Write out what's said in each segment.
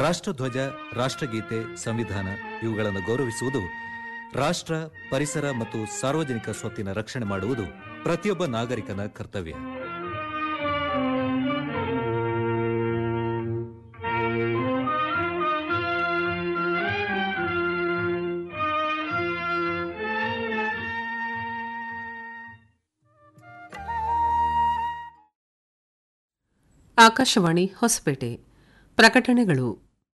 ರಾಷ್ಟ್ರಧ್ವಜ ರಾಷ್ಟ್ರಗೀತೆ ಸಂವಿಧಾನ ಇವುಗಳನ್ನು ಗೌರವಿಸುವುದು ರಾಷ್ಟ್ರ ಪರಿಸರ ಮತ್ತು ಸಾರ್ವಜನಿಕ ಸ್ವತ್ತಿನ ರಕ್ಷಣೆ ಮಾಡುವುದು ಪ್ರತಿಯೊಬ್ಬ ನಾಗರಿಕನ ಕರ್ತವ್ಯ ಆಕಾಶವಾಣಿ ಹೊಸಪೇಟೆ ಪ್ರಕಟಣೆಗಳು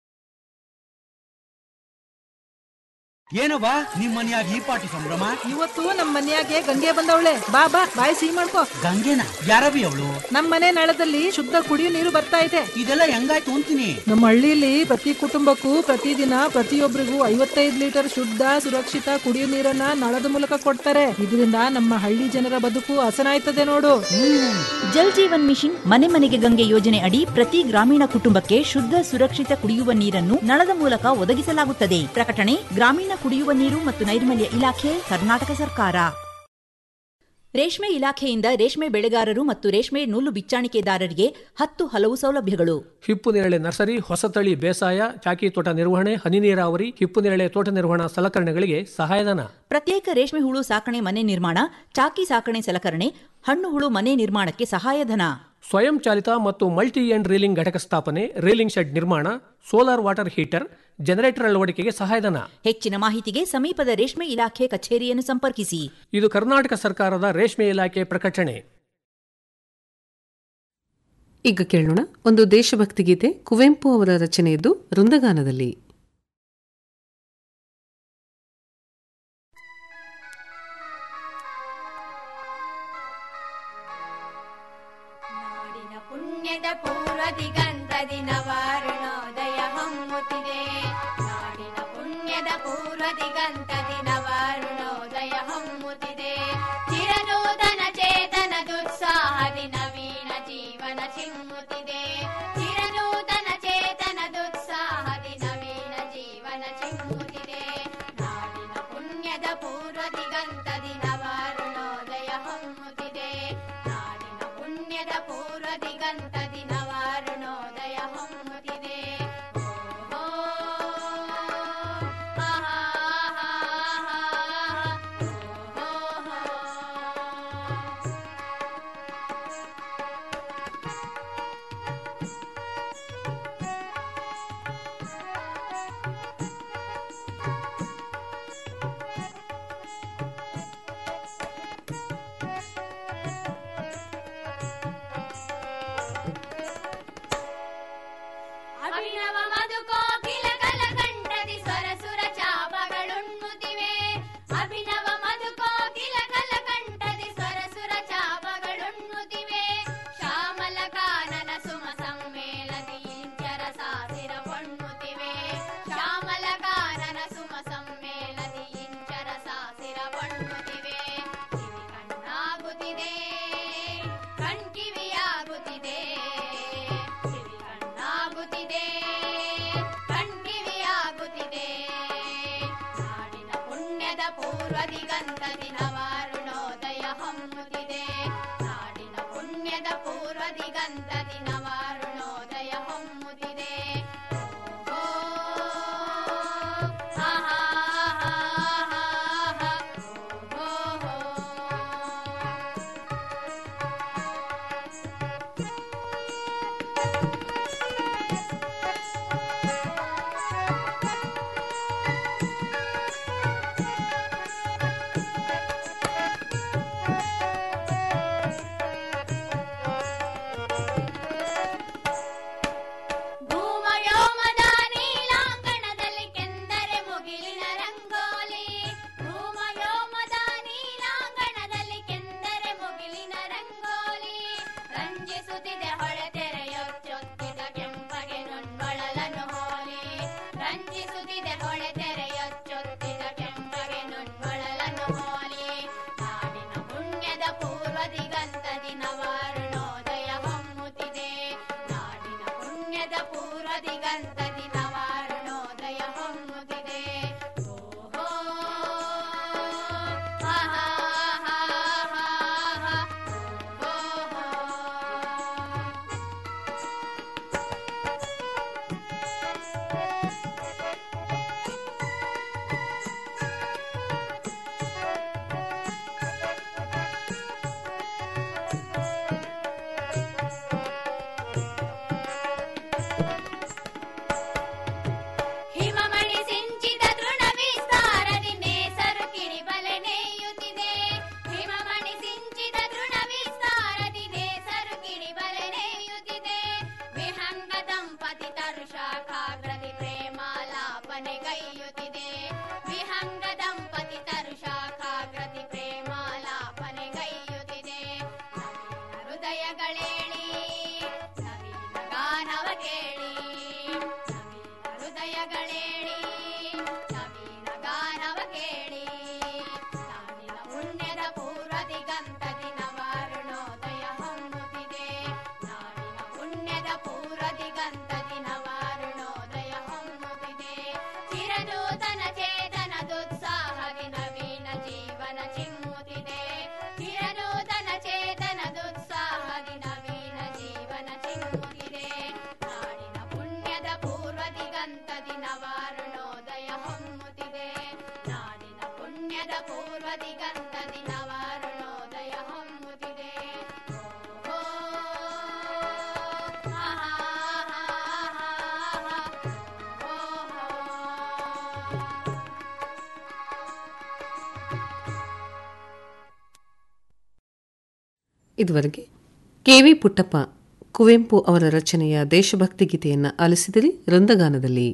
ಏನವ್ವ ನಿಮ್ ಮನ್ಯಾಗ ಈ ಪಾಟಿ ಸಂಭ್ರಮ ಇವತ್ತು ನಮ್ ಮನ್ಯಾಗೆ ಗಂಗೆ ಬಂದವಳೆ ಬಾ ಬಾ ಬಾಯಿ ಸಿಹಿ ಮಾಡ್ಕೋ ಗಂಗೆನ ಯಾರವಿ ಅವಳು ನಮ್ ಮನೆ ನಳದಲ್ಲಿ ಶುದ್ಧ ಕುಡಿಯೋ ನೀರು ಬರ್ತಾ ಇದೆ ಇದೆಲ್ಲ ಹೆಂಗಾಯ್ತು ಅಂತೀನಿ ನಮ್ಮ ಹಳ್ಳಿಲಿ ಪ್ರತಿ ಕುಟುಂಬಕ್ಕೂ ಪ್ರತಿದಿನ ಪ್ರತಿಯೊಬ್ಬರಿಗೂ ಐವತ್ತೈದು ಲೀಟರ್ ಶುದ್ಧ ಸುರಕ್ಷಿತ ಕುಡಿಯೋ ನೀರನ್ನ ನಳದ ಮೂಲಕ ಕೊಡ್ತಾರೆ ಇದರಿಂದ ನಮ್ಮ ಹಳ್ಳಿ ಜನರ ಬದುಕು ಹಸನಾಯ್ತದೆ ನೋಡು ಜಲ್ ಜೀವನ್ ಮಿಷನ್ ಮನೆ ಮನೆಗೆ ಗಂಗೆ ಯೋಜನೆ ಅಡಿ ಪ್ರತಿ ಗ್ರಾಮೀಣ ಕುಟುಂಬಕ್ಕೆ ಶುದ್ಧ ಸುರಕ್ಷಿತ ಕುಡಿಯುವ ನೀರನ್ನು ನಳದ ಮೂಲಕ ಒದಗಿಸಲಾಗುತ್ತದೆ ಪ್ರಕಟಣೆ ಗ್ರಾಮೀಣ ಕುಡಿಯುವ ನೀರು ಮತ್ತು ನೈರ್ಮಲ್ಯ ಇಲಾಖೆ ಕರ್ನಾಟಕ ಸರ್ಕಾರ ರೇಷ್ಮೆ ಇಲಾಖೆಯಿಂದ ರೇಷ್ಮೆ ಬೆಳೆಗಾರರು ಮತ್ತು ರೇಷ್ಮೆ ನೂಲು ಬಿಚ್ಚಾಣಿಕೆದಾರರಿಗೆ ಹತ್ತು ಹಲವು ಸೌಲಭ್ಯಗಳು ಹಿಪ್ಪು ನೇರಳೆ ನರ್ಸರಿ ಹೊಸತಳಿ ಬೇಸಾಯ ಚಾಕಿ ತೋಟ ನಿರ್ವಹಣೆ ಹನಿ ನೀರಾವರಿ ಹಿಪ್ಪು ನೇರಳೆ ತೋಟ ನಿರ್ವಹಣಾ ಸಲಕರಣೆಗಳಿಗೆ ಸಹಾಯಧನ ಪ್ರತ್ಯೇಕ ರೇಷ್ಮೆ ಹುಳು ಸಾಕಣೆ ಮನೆ ನಿರ್ಮಾಣ ಚಾಕಿ ಸಾಕಣೆ ಸಲಕರಣೆ ಹಣ್ಣು ಹುಳು ಮನೆ ನಿರ್ಮಾಣಕ್ಕೆ ಸಹಾಯಧನ ಸ್ವಯಂ ಚಾಲಿತ ಮತ್ತು ಮಲ್ಟಿ ಎಂಡ್ ರೀಲಿಂಗ್ ಘಟಕ ಸ್ಥಾಪನೆ ರೀಲಿಂಗ್ ಶೆಡ್ ನಿರ್ಮಾಣ ಸೋಲಾರ್ ವಾಟರ್ ಹೀಟರ್ ಜನರೇಟರ್ ಅಳವಡಿಕೆಗೆ ಸಹಾಯಧನ ಹೆಚ್ಚಿನ ಮಾಹಿತಿಗೆ ಸಮೀಪದ ರೇಷ್ಮೆ ಇಲಾಖೆ ಕಚೇರಿಯನ್ನು ಸಂಪರ್ಕಿಸಿ ಇದು ಕರ್ನಾಟಕ ಸರ್ಕಾರದ ರೇಷ್ಮೆ ಇಲಾಖೆ ಪ್ರಕಟಣೆ ಈಗ ಕೇಳೋಣ ಒಂದು ದೇಶಭಕ್ತಿ ಗೀತೆ ಕುವೆಂಪು ಅವರ ರಚನೆಯದ್ದು ವೃಂದಗಾನದಲ್ಲಿ ನಾಡಿನ ಪುಣ್ಯದ ಪೂರ್ವ ದಿಗಂತದಿ ನವಾರುಣೋದಯ ಹೊಮ್ಮುತ್ತಿದೆ ನಾಡಿನ ಪುಣ್ಯದ ಪೂರ್ವ ದಿಗಂತದಿ ನವಾರುಣೋದಯ ಹೊಮ್ಮುತ್ತಿದೆ ಚಿರನೂತನ ಚೇತನ ದುತ್ಸಾಹದಿ ನವೀನ ಜೀವನ ಚಿಮ್ಮುತ್ತಿದೆ ಚಿರನೂತನ ಚೇತನ ದುತ್ಸಾಹದಿ ನವೀನ ಜೀವನ ಚಿಮ್ಮುತ್ತಿದೆ ನಾಡಿನ ಪುಣ್ಯದ ಪೂರ್ವ ದಿಗಂತದಿ ನವಾರುಣೋದಯ ಹೊಮ್ಮುತ್ತಿದೆ ನಾಡಿನ ಪುಣ್ಯದ ಪೂರ್ವ ದಿಗಂತದಿ ನವಾರುಣೋದಯ ಹೊಮ್ಮುತ್ತಿದೆ ಓಹೋ ಆಹಾ ಓಹೋ ಅಭಿನವ ಮಧುಕೋಕಿಲಗಳ ಕಂಠದಿ ಸ್ವರಸುರ ಚಾಪಗಳುಣ್ಣುತ್ತಿವೆ ಅಭಿನವ ಮಧುಕೋಕಿಲಗಳ ಕಂಠದಿ ಸ್ವರಸುರ ಚಾಪಗಳುಣ್ಣುತ್ತಿವೆ ಶ್ಯಾಮಲ ಕಾನನ ಸುಮ ಸಮ್ಮೇಳದಿ ಇಂಚರ ಸಾಸಿರ ಬಣ್ಣುತ್ತಿವೆ ಶ್ಯಾಮಲ ಕಾನನ ಸುಮ ಸಮ್ಮೇಳದಿ ಇಂಚರ ಸಾಸಿರ ಬಣ್ಣುತ್ತಿವೆ ಕಿವಿ ಕಣ್ಣಾಗುತ್ತಿದೆ ಕಣ್ಕಿವಿಯಾಗುತ್ತಿದೆ ಕಿವಿ ಕಣ್ಣಾಗುತ್ತಿದೆ ಕಣ್ಕಿವಿಯಾಗುತ್ತಿದೆ ನಾಡಿನ ಪುಣ್ಯದ ಪೂರ್ವ ದಿಗಂತದಿ ನವಾರುಣೋದಯ ಹೊಮ್ಮುತ್ತಿದೆ ನಾಡಿನ ಪುಣ್ಯದ ಪೂರ್ವ ದಿಗಂತದಿ ನವಾರುಣೋದಯ ಹೊಮ್ಮುತ್ತಿದೆ ಓಹೋ ಆಹಾ ಓಹೋ ಪೂರ್ವ ದಿಗಂತದಿ ನವರುಣೋದಯ ಹೊಮ್ಮುತ್ತಿದೆ ಓ, ಆ, ಆ, ಆ, ಆ, ಓ, ಓ. ಇದುವರೆಗೆ ಕೆವಿ ಪುಟ್ಟಪ್ಪ ಕುವೆಂಪು ಅವರ ರಚನೆಯ ದೇಶಭಕ್ತಿ ಗೀತೆಯನ್ನು ಆಲಿಸಿದಿರಿ ವೃಂದಗಾನದಲ್ಲಿ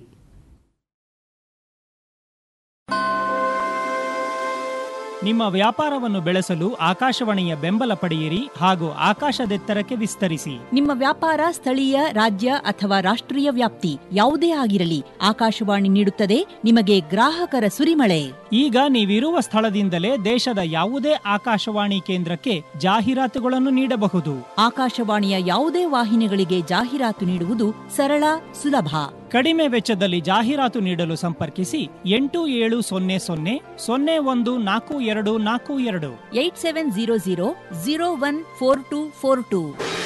ನಿಮ್ಮ ವ್ಯಾಪಾರವನ್ನು ಬೆಳೆಸಲು ಆಕಾಶವಾಣಿಯ ಬೆಂಬಲ ಪಡೆಯಿರಿ ಹಾಗೂ ಆಕಾಶದೆತ್ತರಕ್ಕೆ ವಿಸ್ತರಿಸಿ ನಿಮ್ಮ ವ್ಯಾಪಾರ ಸ್ಥಳೀಯ ರಾಜ್ಯ ಅಥವಾ ರಾಷ್ಟ್ರೀಯ ವ್ಯಾಪ್ತಿ ಯಾವುದೇ ಆಗಿರಲಿ ಆಕಾಶವಾಣಿ ನೀಡುತ್ತದೆ ನಿಮಗೆ ಗ್ರಾಹಕರ ಸುರಿಮಳೆ ಈಗ ನೀವಿರುವ ಸ್ಥಳದಿಂದಲೇ ದೇಶದ ಯಾವುದೇ ಆಕಾಶವಾಣಿ ಕೇಂದ್ರಕ್ಕೆ ಜಾಹೀರಾತುಗಳನ್ನು ನೀಡಬಹುದು ಆಕಾಶವಾಣಿಯ ಯಾವುದೇ ವಾಹಿನಿಗಳಿಗೆ ಜಾಹೀರಾತು ನೀಡುವುದು ಸರಳ ಸುಲಭ ಕಡಿಮೆ ವೆಚ್ಚದಲ್ಲಿ ಜಾಹೀರಾತು ನೀಡಲು ಸಂಪರ್ಕಿಸಿ ಎಂಟು ಏಳು ಸೊನ್ನೆ ಸೊನ್ನೆ ಸೊನ್ನೆ ಒಂದು ನಾಲ್ಕು ಎರಡು ನಾಲ್ಕು ಎರಡು eight seven zero zero zero one four two four two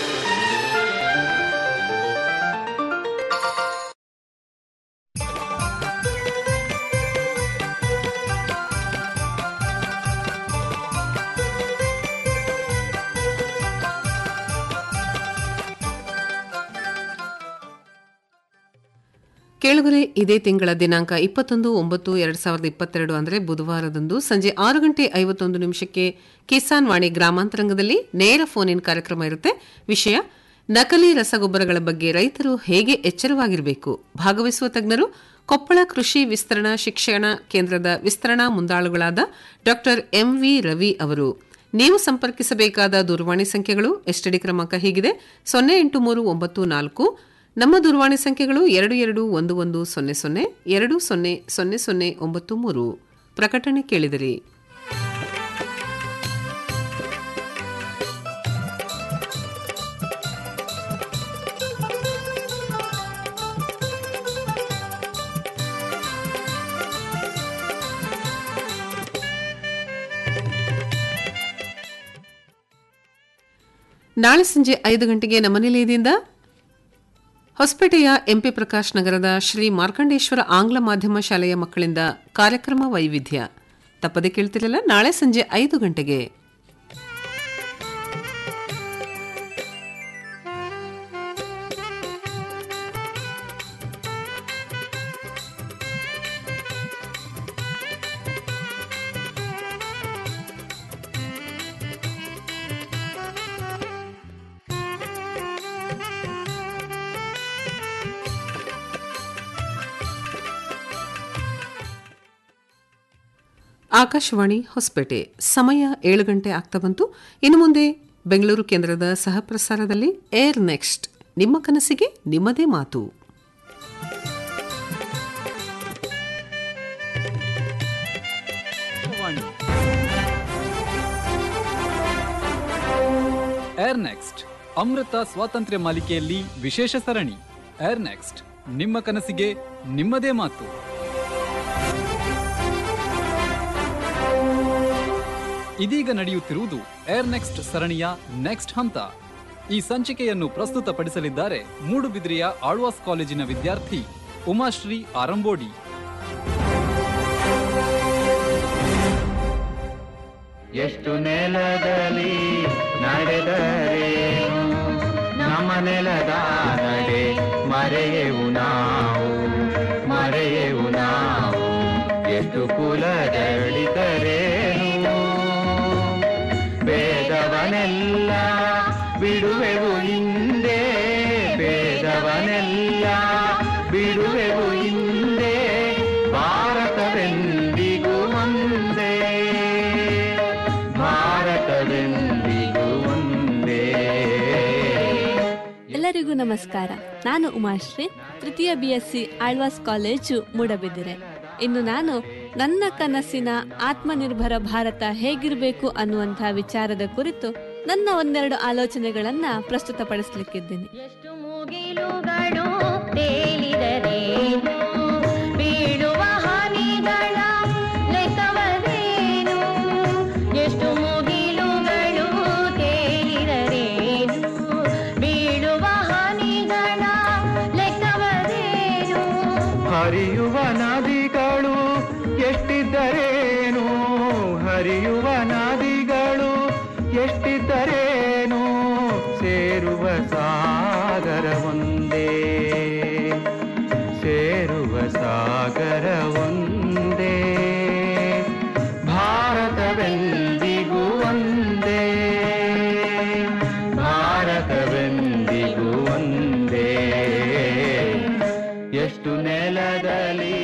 ಕೇಳುಗರೆ ಇದೇ ತಿಂಗಳ ದಿನಾಂಕ ಇಪ್ಪತ್ತೊಂದು ಒಂಬತ್ತು ಎರಡು ಸಾವಿರದ ಇಪ್ಪತ್ತೆರಡು ಅಂದರೆ ಬುಧವಾರದಂದು ಸಂಜೆ ಆರು ಗಂಟೆ ಐವತ್ತೊಂದು ನಿಮಿಷಕ್ಕೆ ಕಿಸಾನ್ ವಾಣಿ ಗ್ರಾಮಾಂತರಂಗದಲ್ಲಿ ನೇರ ಫೋನ್ ಇನ್ ಕಾರ್ಯಕ್ರಮ ಇರುತ್ತೆ ವಿಷಯ ನಕಲಿ ರಸಗೊಬ್ಬರಗಳ ಬಗ್ಗೆ ರೈತರು ಹೇಗೆ ಎಚ್ಚರವಾಗಿರಬೇಕು ಭಾಗವಹಿಸುವ ತಜ್ಞರು ಕೊಪ್ಪಳ ಕೃಷಿ ವಿಸ್ತರಣಾ ಶಿಕ್ಷಣ ಕೇಂದ್ರದ ವಿಸ್ತರಣಾ ಮುಂದಾಳುಗಳಾದ ಡಾ ಎಂವಿ ರವಿ ಅವರು ನೀವು ಸಂಪರ್ಕಿಸಬೇಕಾದ ದೂರವಾಣಿ ಸಂಖ್ಯೆಗಳು ಎಸ್ಟಿಡಿ ಕ್ರಮಾಂಕ ಹೀಗಿದೆ ಸೊನ್ನೆ ಎಂಟು ಮೂರು ಒಂಬತ್ತು ನಾಲ್ಕು ನಮ್ಮ ದೂರವಾಣಿ ಸಂಖ್ಯೆಗಳು ಎರಡು ಎರಡು ಒಂದು ಒಂದು ಸೊನ್ನೆ ಸೊನ್ನೆ ಎರಡು ಸೊನ್ನೆ ಸೊನ್ನೆ ಸೊನ್ನೆ ಒಂಬತ್ತು ಮೂರು ಪ್ರಕಟಣೆ ಕೇಳಿದಿರಿ ನಾಳೆ ಸಂಜೆ ಐದು ಗಂಟೆಗೆ ನಮ್ಮ ನಿಲಯದಿಂದ ಹೊಸಪೇಟೆಯ ಎಂಪಿ ಪ್ರಕಾಶ್ ನಗರದ ಶ್ರೀ ಮಾರ್ಕಂಡೇಶ್ವರ ಆಂಗ್ಲ ಮಾಧ್ಯಮ ಶಾಲೆಯ ಮಕ್ಕಳಿಂದ ಕಾರ್ಯಕ್ರಮ ವೈವಿಧ್ಯ ತಪ್ಪದೆ ಕೇಳ್ತಿರಲ್ಲ ನಾಳೆ ಸಂಜೆ ಐದು ಗಂಟೆಗೆ ಆಕಾಶವಾಣಿ ಹೊಸಪೇಟೆ ಸಮಯ ಏಳು ಗಂಟೆ ಆಗ್ತಾ ಬಂತು ಇನ್ನು ಮುಂದೆ ಬೆಂಗಳೂರು ಕೇಂದ್ರದ ಸಹ ಪ್ರಸಾರದಲ್ಲಿ ಏರ್ ನೆಕ್ಸ್ಟ್ ನಿಮ್ಮ ಕನಸಿಗೆ ನಿಮ್ಮದೇ ಮಾತು ಏರ್ ನೆಕ್ಸ್ಟ್ ಅಮೃತ ಸ್ವಾತಂತ್ರ್ಯ ಮಾಲಿಕೆಯಲ್ಲಿ ವಿಶೇಷ ಸರಣಿ ಏರ್ ನೆಕ್ಸ್ಟ್ ನಿಮ್ಮ ಕನಸಿಗೆ ನಿಮ್ಮದೇ ಮಾತು ಇದೀಗ ನಡೆಯುತ್ತಿರುವುದು ಏರ್ ನೆಕ್ಸ್ಟ್ ಸರಣಿಯ ನೆಕ್ಸ್ಟ್ ಹಂತ ಈ ಸಂಚಿಕೆಯನ್ನು ಪ್ರಸ್ತುತಪಡಿಸಲಿದ್ದಾರೆ ಮೂಡುಬಿದ್ರಿಯ ಆಳ್ವಾಸ್ ಕಾಲೇಜಿನ ವಿದ್ಯಾರ್ಥಿ ಉಮಾಶ್ರೀ ಆರಂಬೋಡಿ ಎಷ್ಟು ನೆಲದಲ್ಲಿ ನಡೆದರೇನು ನಮ್ಮ ನೆಲದ ನಡೆ ಮರೆಯೆವು ನಾವು ಮರೆಯೆವು ನಾವು ಎಷ್ಟು ಕುಲದಳಿತರೇನು ಭೇದವನೆಲ್ಲ ಬಿಡುವೆವು ಹಿಂದೆ ಭೇದವನೆಲ್ಲ ಬಿಡುವೆವು ಹಿಂದೆ ಭಾರತವೆಂದಿಗೂ ಒಂದೇ ಭಾರತವೆಂದಿಗೂ ಒಂದೇ ಎಲ್ಲರಿಗೂ ನಮಸ್ಕಾರ ನಾನು ಉಮಾಶ್ರೀ ತೃತೀಯ B S C Alva's college Moodbidri ಇನ್ನು ನಾನು ನನ್ನ ಕನಸಿನ ಆತ್ಮನಿರ್ಭರ ಭಾರತ ಹೇಗಿರಬೇಕು ಅನ್ನುವಂಥ ವಿಚಾರದ ಕುರಿತು ನನ್ನ ಒಂದೆರಡು ಆಲೋಚನೆಗಳನ್ನ ಪ್ರಸ್ತುತಪಡಿಸಲಿಕ್ಕಿದ್ದೀನಿ ಮುಗಿಲುಗಳು ತೇಲಿದರೇನು ಬೀಳುವ ಹನಿಗಳ ಲೆಕ್ಕವದೇನು ಎಷ್ಟು ಮುಗಿಲುಗಳು ತೇಲಿದರೇನು ಬೀಳುವ ಹನಿಗಳ ಲೆಕ್ಕವದೇನು ಹರಿಯುವ ನದಿಗಳು ಎಷ್ಟಿದ್ದರೇನು ಹರಿಯುವ ನದಿಗಳು ಎಷ್ಟಿದ್ದರೇನು ಸೇರುವ ಸಾಗರ ಒಂದೇ ಸೇರುವ ಸಾಗರ ಒಂದೇ ಭಾರತವೆಂದಿಗೂ ಒಂದೇ ಭಾರತವೆಂದಿಗೂ ಒಂದೇ ಎಷ್ಟು ನೆಲದಲ್ಲಿ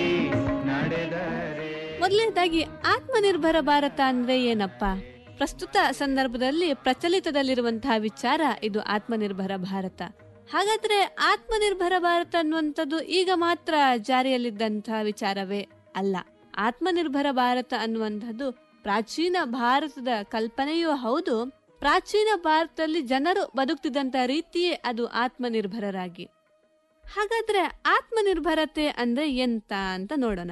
ನಡೆದರೆ ಮೊದಲನೇದಾಗಿ ಆತ್ಮನಿರ್ಭರ ಭಾರತ ಅಂದ್ರೆ ಏನಪ್ಪ ಪ್ರಸ್ತುತ ಸಂದರ್ಭದಲ್ಲಿ ಪ್ರಚಲಿತದಲ್ಲಿರುವಂತಹ ವಿಚಾರ ಇದು ಆತ್ಮನಿರ್ಭರ ಭಾರತ ಹಾಗಾದ್ರೆ ಆತ್ಮನಿರ್ಭರ ಭಾರತ ಅನ್ನುವಂಥದ್ದು ಈಗ ಮಾತ್ರ ಜಾರಿಯಲ್ಲಿದ್ದಂತಹ ವಿಚಾರವೇ ಅಲ್ಲ ಆತ್ಮನಿರ್ಭರ ಭಾರತ ಅನ್ನುವಂಥದ್ದು ಪ್ರಾಚೀನ ಭಾರತದ ಕಲ್ಪನೆಯೂ ಹೌದು ಪ್ರಾಚೀನ ಭಾರತದಲ್ಲಿ ಜನರು ಬದುಕ್ತಿದ್ದಂತ ರೀತಿಯೇ ಅದು ಆತ್ಮನಿರ್ಭರರಾಗಿ ಹಾಗಾದ್ರೆ ಆತ್ಮನಿರ್ಭರತೆ ಅಂದ್ರೆ ಎಂತ ಅಂತ ನೋಡೋಣ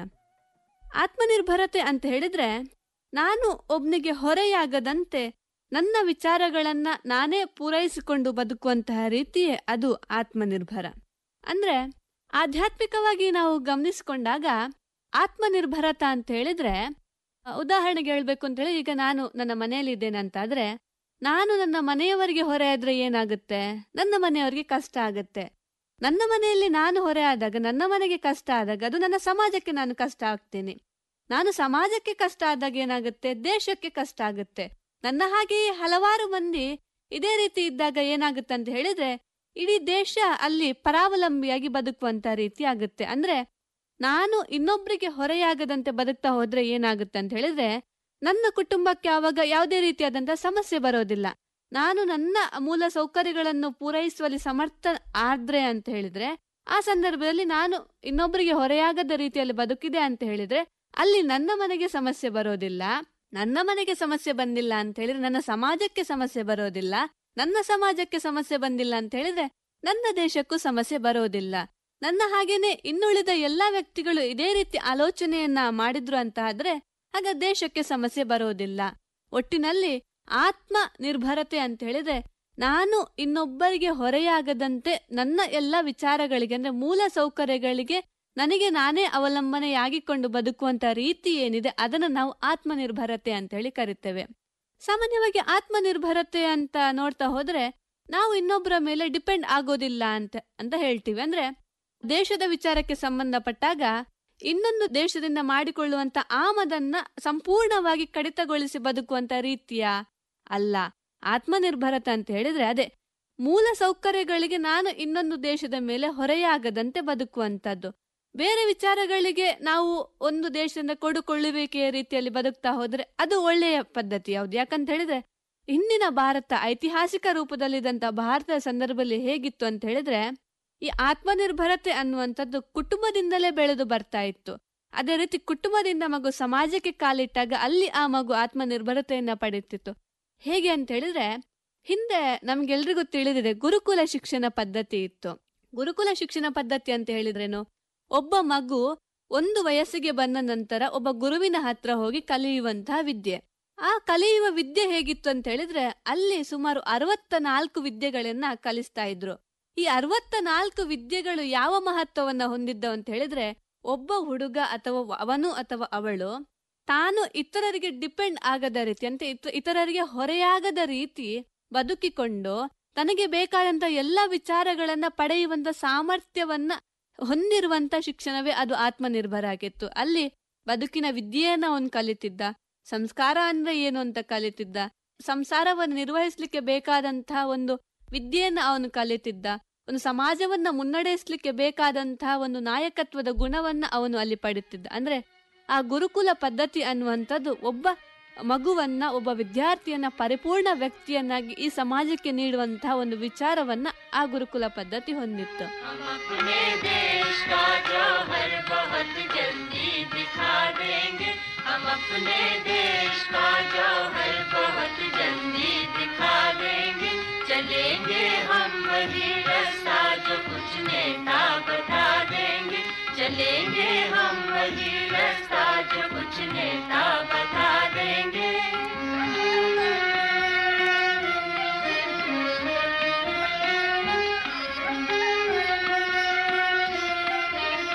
ಆತ್ಮನಿರ್ಭರತೆ ಅಂತ ಹೇಳಿದ್ರೆ ನಾನು ಒಬ್ನಿಗೆ ಹೊರೆಯಾಗದಂತೆ ನನ್ನ ವಿಚಾರಗಳನ್ನ ನಾನೇ ಪೂರೈಸಿಕೊಂಡು ಬದುಕುವಂತಹ ರೀತಿಯೇ ಅದು ಆತ್ಮನಿರ್ಭರ ಅಂದ್ರೆ ಆಧ್ಯಾತ್ಮಿಕವಾಗಿ ನಾವು ಗಮನಿಸಿಕೊಂಡಾಗ ಆತ್ಮನಿರ್ಭರತ ಅಂತ ಹೇಳಿದ್ರೆ ಅ, ಉದಾಹರಣೆಗೆ ಹೇಳ್ಬೇಕು ಅಂತ ಹೇಳಿ ಈಗ ನಾನು ನನ್ನ ಮನೆಯಲ್ಲಿ ಇದ್ದೇನೆ ಅಂತಾದ್ರೆ ನಾನು ನನ್ನ ಮನೆಯವರಿಗೆ ಹೊರೆ ಆದ್ರೆ ಏನಾಗುತ್ತೆ ನನ್ನ ಮನೆಯವರಿಗೆ ಕಷ್ಟ ಆಗುತ್ತೆ ನನ್ನ ಮನೆಯಲ್ಲಿ ನಾನು ಹೊರೆ ಆದಾಗ ನನ್ನ ಮನೆಗೆ ಕಷ್ಟ ಆದಾಗ ಅದು ನನ್ನ ಸಮಾಜಕ್ಕೆ ನಾನು ಕಷ್ಟ ಆಗ್ತೀನಿ ನಾನು ಸಮಾಜಕ್ಕೆ ಕಷ್ಟ ಆದಾಗ ಏನಾಗುತ್ತೆ ದೇಶಕ್ಕೆ ಕಷ್ಟ ಆಗುತ್ತೆ ನನ್ನ ಹಾಗೆಯೇ ಹಲವಾರು ಮಂದಿ ಇದೇ ರೀತಿ ಇದ್ದಾಗ ಏನಾಗುತ್ತೆ ಅಂತ ಹೇಳಿದ್ರೆ ಇಡೀ ದೇಶ ಅಲ್ಲಿ ಪರಾವಲಂಬಿಯಾಗಿ ಬದುಕುವಂತ ರೀತಿ ಆಗುತ್ತೆ ಅಂದ್ರೆ ನಾನು ಇನ್ನೊಬ್ರಿಗೆ ಹೊರೆಯಾಗದಂತೆ ಬದುಕ್ತಾ ಹೋದ್ರೆ ಏನಾಗುತ್ತೆ ಅಂತ ಹೇಳಿದ್ರೆ ನನ್ನ ಕುಟುಂಬಕ್ಕೆ ಆವಾಗ ಯಾವುದೇ ರೀತಿಯಾದಂತ ಸಮಸ್ಯೆ ಬರೋದಿಲ್ಲ ನಾನು ನನ್ನ ಮೂಲ ಸೌಕರ್ಯಗಳನ್ನು ಪೂರೈಸುವಲ್ಲಿ ಸಮರ್ಥ ಆದ್ರೆ ಅಂತ ಹೇಳಿದ್ರೆ ಆ ಸಂದರ್ಭದಲ್ಲಿ ನಾನು ಇನ್ನೊಬ್ಬರಿಗೆ ಹೊರೆಯಾಗದ ರೀತಿಯಲ್ಲಿ ಬದುಕಿದೆ ಅಂತ ಹೇಳಿದ್ರೆ ಅಲ್ಲಿ ನನ್ನ ಮನೆಗೆ ಸಮಸ್ಯೆ ಬರೋದಿಲ್ಲ ನನ್ನ ಮನೆಗೆ ಸಮಸ್ಯೆ ಬಂದಿಲ್ಲ ಅಂತ ಹೇಳಿದ್ರೆ ನನ್ನ ಸಮಾಜಕ್ಕೆ ಸಮಸ್ಯೆ ಬರೋದಿಲ್ಲ ನನ್ನ ಸಮಾಜಕ್ಕೆ ಸಮಸ್ಯೆ ಬಂದಿಲ್ಲ ಅಂತ ಹೇಳಿದ್ರೆ ನನ್ನ ದೇಶಕ್ಕೂ ಸಮಸ್ಯೆ ಬರೋದಿಲ್ಲ ನನ್ನ ಹಾಗೇನೆ ಇನ್ನುಳಿದ ಎಲ್ಲಾ ವ್ಯಕ್ತಿಗಳು ಇದೇ ರೀತಿ ಆಲೋಚನೆಯನ್ನ ಮಾಡಿದ್ರು ಅಂತ ಆದ್ರೆ ಆಗ ದೇಶಕ್ಕೆ ಸಮಸ್ಯೆ ಬರೋದಿಲ್ಲ ಒಟ್ಟಿನಲ್ಲಿ ಆತ್ಮ ನಿರ್ಭರತೆ ಅಂತ ಹೇಳಿದ್ರೆ ನಾನು ಇನ್ನೊಬ್ಬರಿಗೆ ಹೊರೆಯಾಗದಂತೆ ನನ್ನ ಎಲ್ಲ ವಿಚಾರಗಳಿಗೆ ಅಂದ್ರೆ ಮೂಲ ಸೌಕರ್ಯಗಳಿಗೆ ನನಗೆ ನಾನೇ ಅವಲಂಬನೆಯಾಗಿಕೊಂಡು ಬದುಕುವಂತ ರೀತಿ ಏನಿದೆ ಅದನ್ನ ನಾವು ಆತ್ಮನಿರ್ಭರತೆ ಅಂತ ಹೇಳಿ ಕರಿತೇವೆ ಸಾಮಾನ್ಯವಾಗಿ ಆತ್ಮನಿರ್ಭರತೆ ಅಂತ ನೋಡ್ತಾ ಹೋದ್ರೆ ನಾವು ಇನ್ನೊಬ್ಬರ ಮೇಲೆ ಡಿಪೆಂಡ್ ಆಗೋದಿಲ್ಲ ಅಂತ ಅಂತ ಹೇಳ್ತೀವಿ ಅಂದ್ರೆ ದೇಶದ ವಿಚಾರಕ್ಕೆ ಸಂಬಂಧಪಟ್ಟಾಗ ಇನ್ನೊಂದು ದೇಶದಿಂದ ಮಾಡಿಕೊಳ್ಳುವಂತ ಆಮದನ್ನ ಸಂಪೂರ್ಣವಾಗಿ ಕಡಿತಗೊಳಿಸಿ ಬದುಕುವಂತ ರೀತಿಯ ಅಲ್ಲ ಆತ್ಮನಿರ್ಭರತೆ ಅಂತ ಹೇಳಿದ್ರೆ ಅದೇ ಮೂಲ ಸೌಕರ್ಯಗಳಿಗೆ ನಾನು ಇನ್ನೊಂದು ದೇಶದ ಮೇಲೆ ಹೊರೆಯಾಗದಂತೆ ಬದುಕುವಂತದ್ದು ಬೇರೆ ವಿಚಾರಗಳಿಗೆ ನಾವು ಒಂದು ದೇಶದಿಂದ ಕೊಡುಕೊಳ್ಳುವಿಕೆಯ ರೀತಿಯಲ್ಲಿ ಬದುಕ್ತಾ ಹೋದ್ರೆ ಅದು ಒಳ್ಳೆಯ ಪದ್ಧತಿ ಯಾವ್ದು ಯಾಕಂತ ಹೇಳಿದ್ರೆ ಹಿಂದಿನ ಭಾರತ ಐತಿಹಾಸಿಕ ರೂಪದಲ್ಲಿದ್ದಂತ ಭಾರತದ ಸಂದರ್ಭದಲ್ಲಿ ಹೇಗಿತ್ತು ಅಂತ ಹೇಳಿದ್ರೆ ಈ ಆತ್ಮನಿರ್ಭರತೆ ಅನ್ನುವಂಥದ್ದು ಕುಟುಂಬದಿಂದಲೇ ಬೆಳೆದು ಬರ್ತಾ ಇತ್ತು ಅದೇ ರೀತಿ ಕುಟುಂಬದಿಂದ ಮಗು ಸಮಾಜಕ್ಕೆ ಕಾಲಿಟ್ಟಾಗ ಅಲ್ಲಿ ಆ ಮಗು ಆತ್ಮನಿರ್ಭರತೆಯನ್ನ ಪಡೆಯುತ್ತಿತ್ತು ಹೇಗೆ ಅಂತ ಹೇಳಿದ್ರೆ ಹಿಂದೆ ನಮ್ಗೆಲ್ರಿಗೂ ತಿಳಿದಿದೆ ಗುರುಕುಲ ಶಿಕ್ಷಣ ಪದ್ಧತಿ ಇತ್ತು ಗುರುಕುಲ ಶಿಕ್ಷಣ ಪದ್ಧತಿ ಅಂತ ಹೇಳಿದ್ರೇನು ಒಬ್ಬ ಮಗು ಒಂದು ವಯಸ್ಸಿಗೆ ಬಂದ ನಂತರ ಒಬ್ಬ ಗುರುವಿನ ಹತ್ರ ಹೋಗಿ ಕಲಿಯುವಂತಹ ವಿದ್ಯೆ ಆ ಕಲಿಯುವ ವಿದ್ಯೆ ಹೇಗಿತ್ತು ಅಂತ ಹೇಳಿದ್ರೆ ಅಲ್ಲಿ ಸುಮಾರು ಅರವತ್ತ ನಾಲ್ಕು ವಿದ್ಯೆಗಳನ್ನ ಕಲಿಸ್ತಾ ಇದ್ರು ಈ ಅರವತ್ತ ನಾಲ್ಕು ವಿದ್ಯೆಗಳು ಯಾವ ಮಹತ್ವವನ್ನ ಹೊಂದಿದ್ದವು ಅಂತ ಹೇಳಿದ್ರೆ ಒಬ್ಬ ಹುಡುಗ ಅಥವಾ ಅವನು ಅಥವಾ ಅವಳು ತಾನು ಇತರರಿಗೆ ಡಿಪೆಂಡ್ ಆಗದ ರೀತಿ ಅಂತ ಇತ- ಇತರರಿಗೆ ಹೊರೆಯಾಗದ ರೀತಿ ಬದುಕಿಕೊಂಡು ತನಗೆ ಬೇಕಾದಂತ ಎಲ್ಲ ವಿಚಾರಗಳನ್ನ ಪಡೆಯುವಂತ ಸಾಮರ್ಥ್ಯವನ್ನ ಹೊಂದಿರುವಂತ ಶಿಕ್ಷಣವೇ ಅದು ಆತ್ಮನಿರ್ಭರ ಆಗಿತ್ತು ಅಲ್ಲಿ ಬದುಕಿನ ವಿದ್ಯೆಯನ್ನ ಅವನು ಕಲಿತಿದ್ದ ಸಂಸ್ಕಾರ ಅಂದ್ರೆ ಏನು ಅಂತ ಕಲಿತಿದ್ದ ಸಂಸಾರವನ್ನು ನಿರ್ವಹಿಸ್ಲಿಕ್ಕೆ ಬೇಕಾದಂತಹ ಒಂದು ವಿದ್ಯೆಯನ್ನ ಅವನು ಕಲಿತಿದ್ದ ಒಂದು ಸಮಾಜವನ್ನ ಮುನ್ನಡೆಸಲಿಕ್ಕೆ ಬೇಕಾದಂತಹ ಒಂದು ನಾಯಕತ್ವದ ಗುಣವನ್ನ ಅವನು ಅಲ್ಲಿ ಪಡೆಯುತ್ತಿದ್ದ ಅಂದ್ರೆ ಆ ಗುರುಕುಲ ಪದ್ಧತಿ ಅನ್ನುವಂಥದ್ದು ಒಬ್ಬ ಮಗುವನ್ನ ಒಬ್ಬ ವಿದ್ಯಾರ್ಥಿಯನ್ನ ಪರಿಪೂರ್ಣ ವ್ಯಕ್ತಿಯನ್ನಾಗಿ ಈ ಸಮಾಜಕ್ಕೆ ನೀಡುವಂತಹ ಒಂದು ವಿಚಾರವನ್ನ ಆ ಗುರುಕುಲ ಪದ್ಧತಿ ಹೊಂದಿತ್ತು अपने देश का जौहर बहुत जल्दी दिखा देंगे हम अपने देश का जौहर बहुत जल्दी दिखा देंगे चलेंगे हम वही रास्ता जो कुछ नेता बता देंगे चलेंगे हम वही रास्ता जो कुछ नेता बता देंगे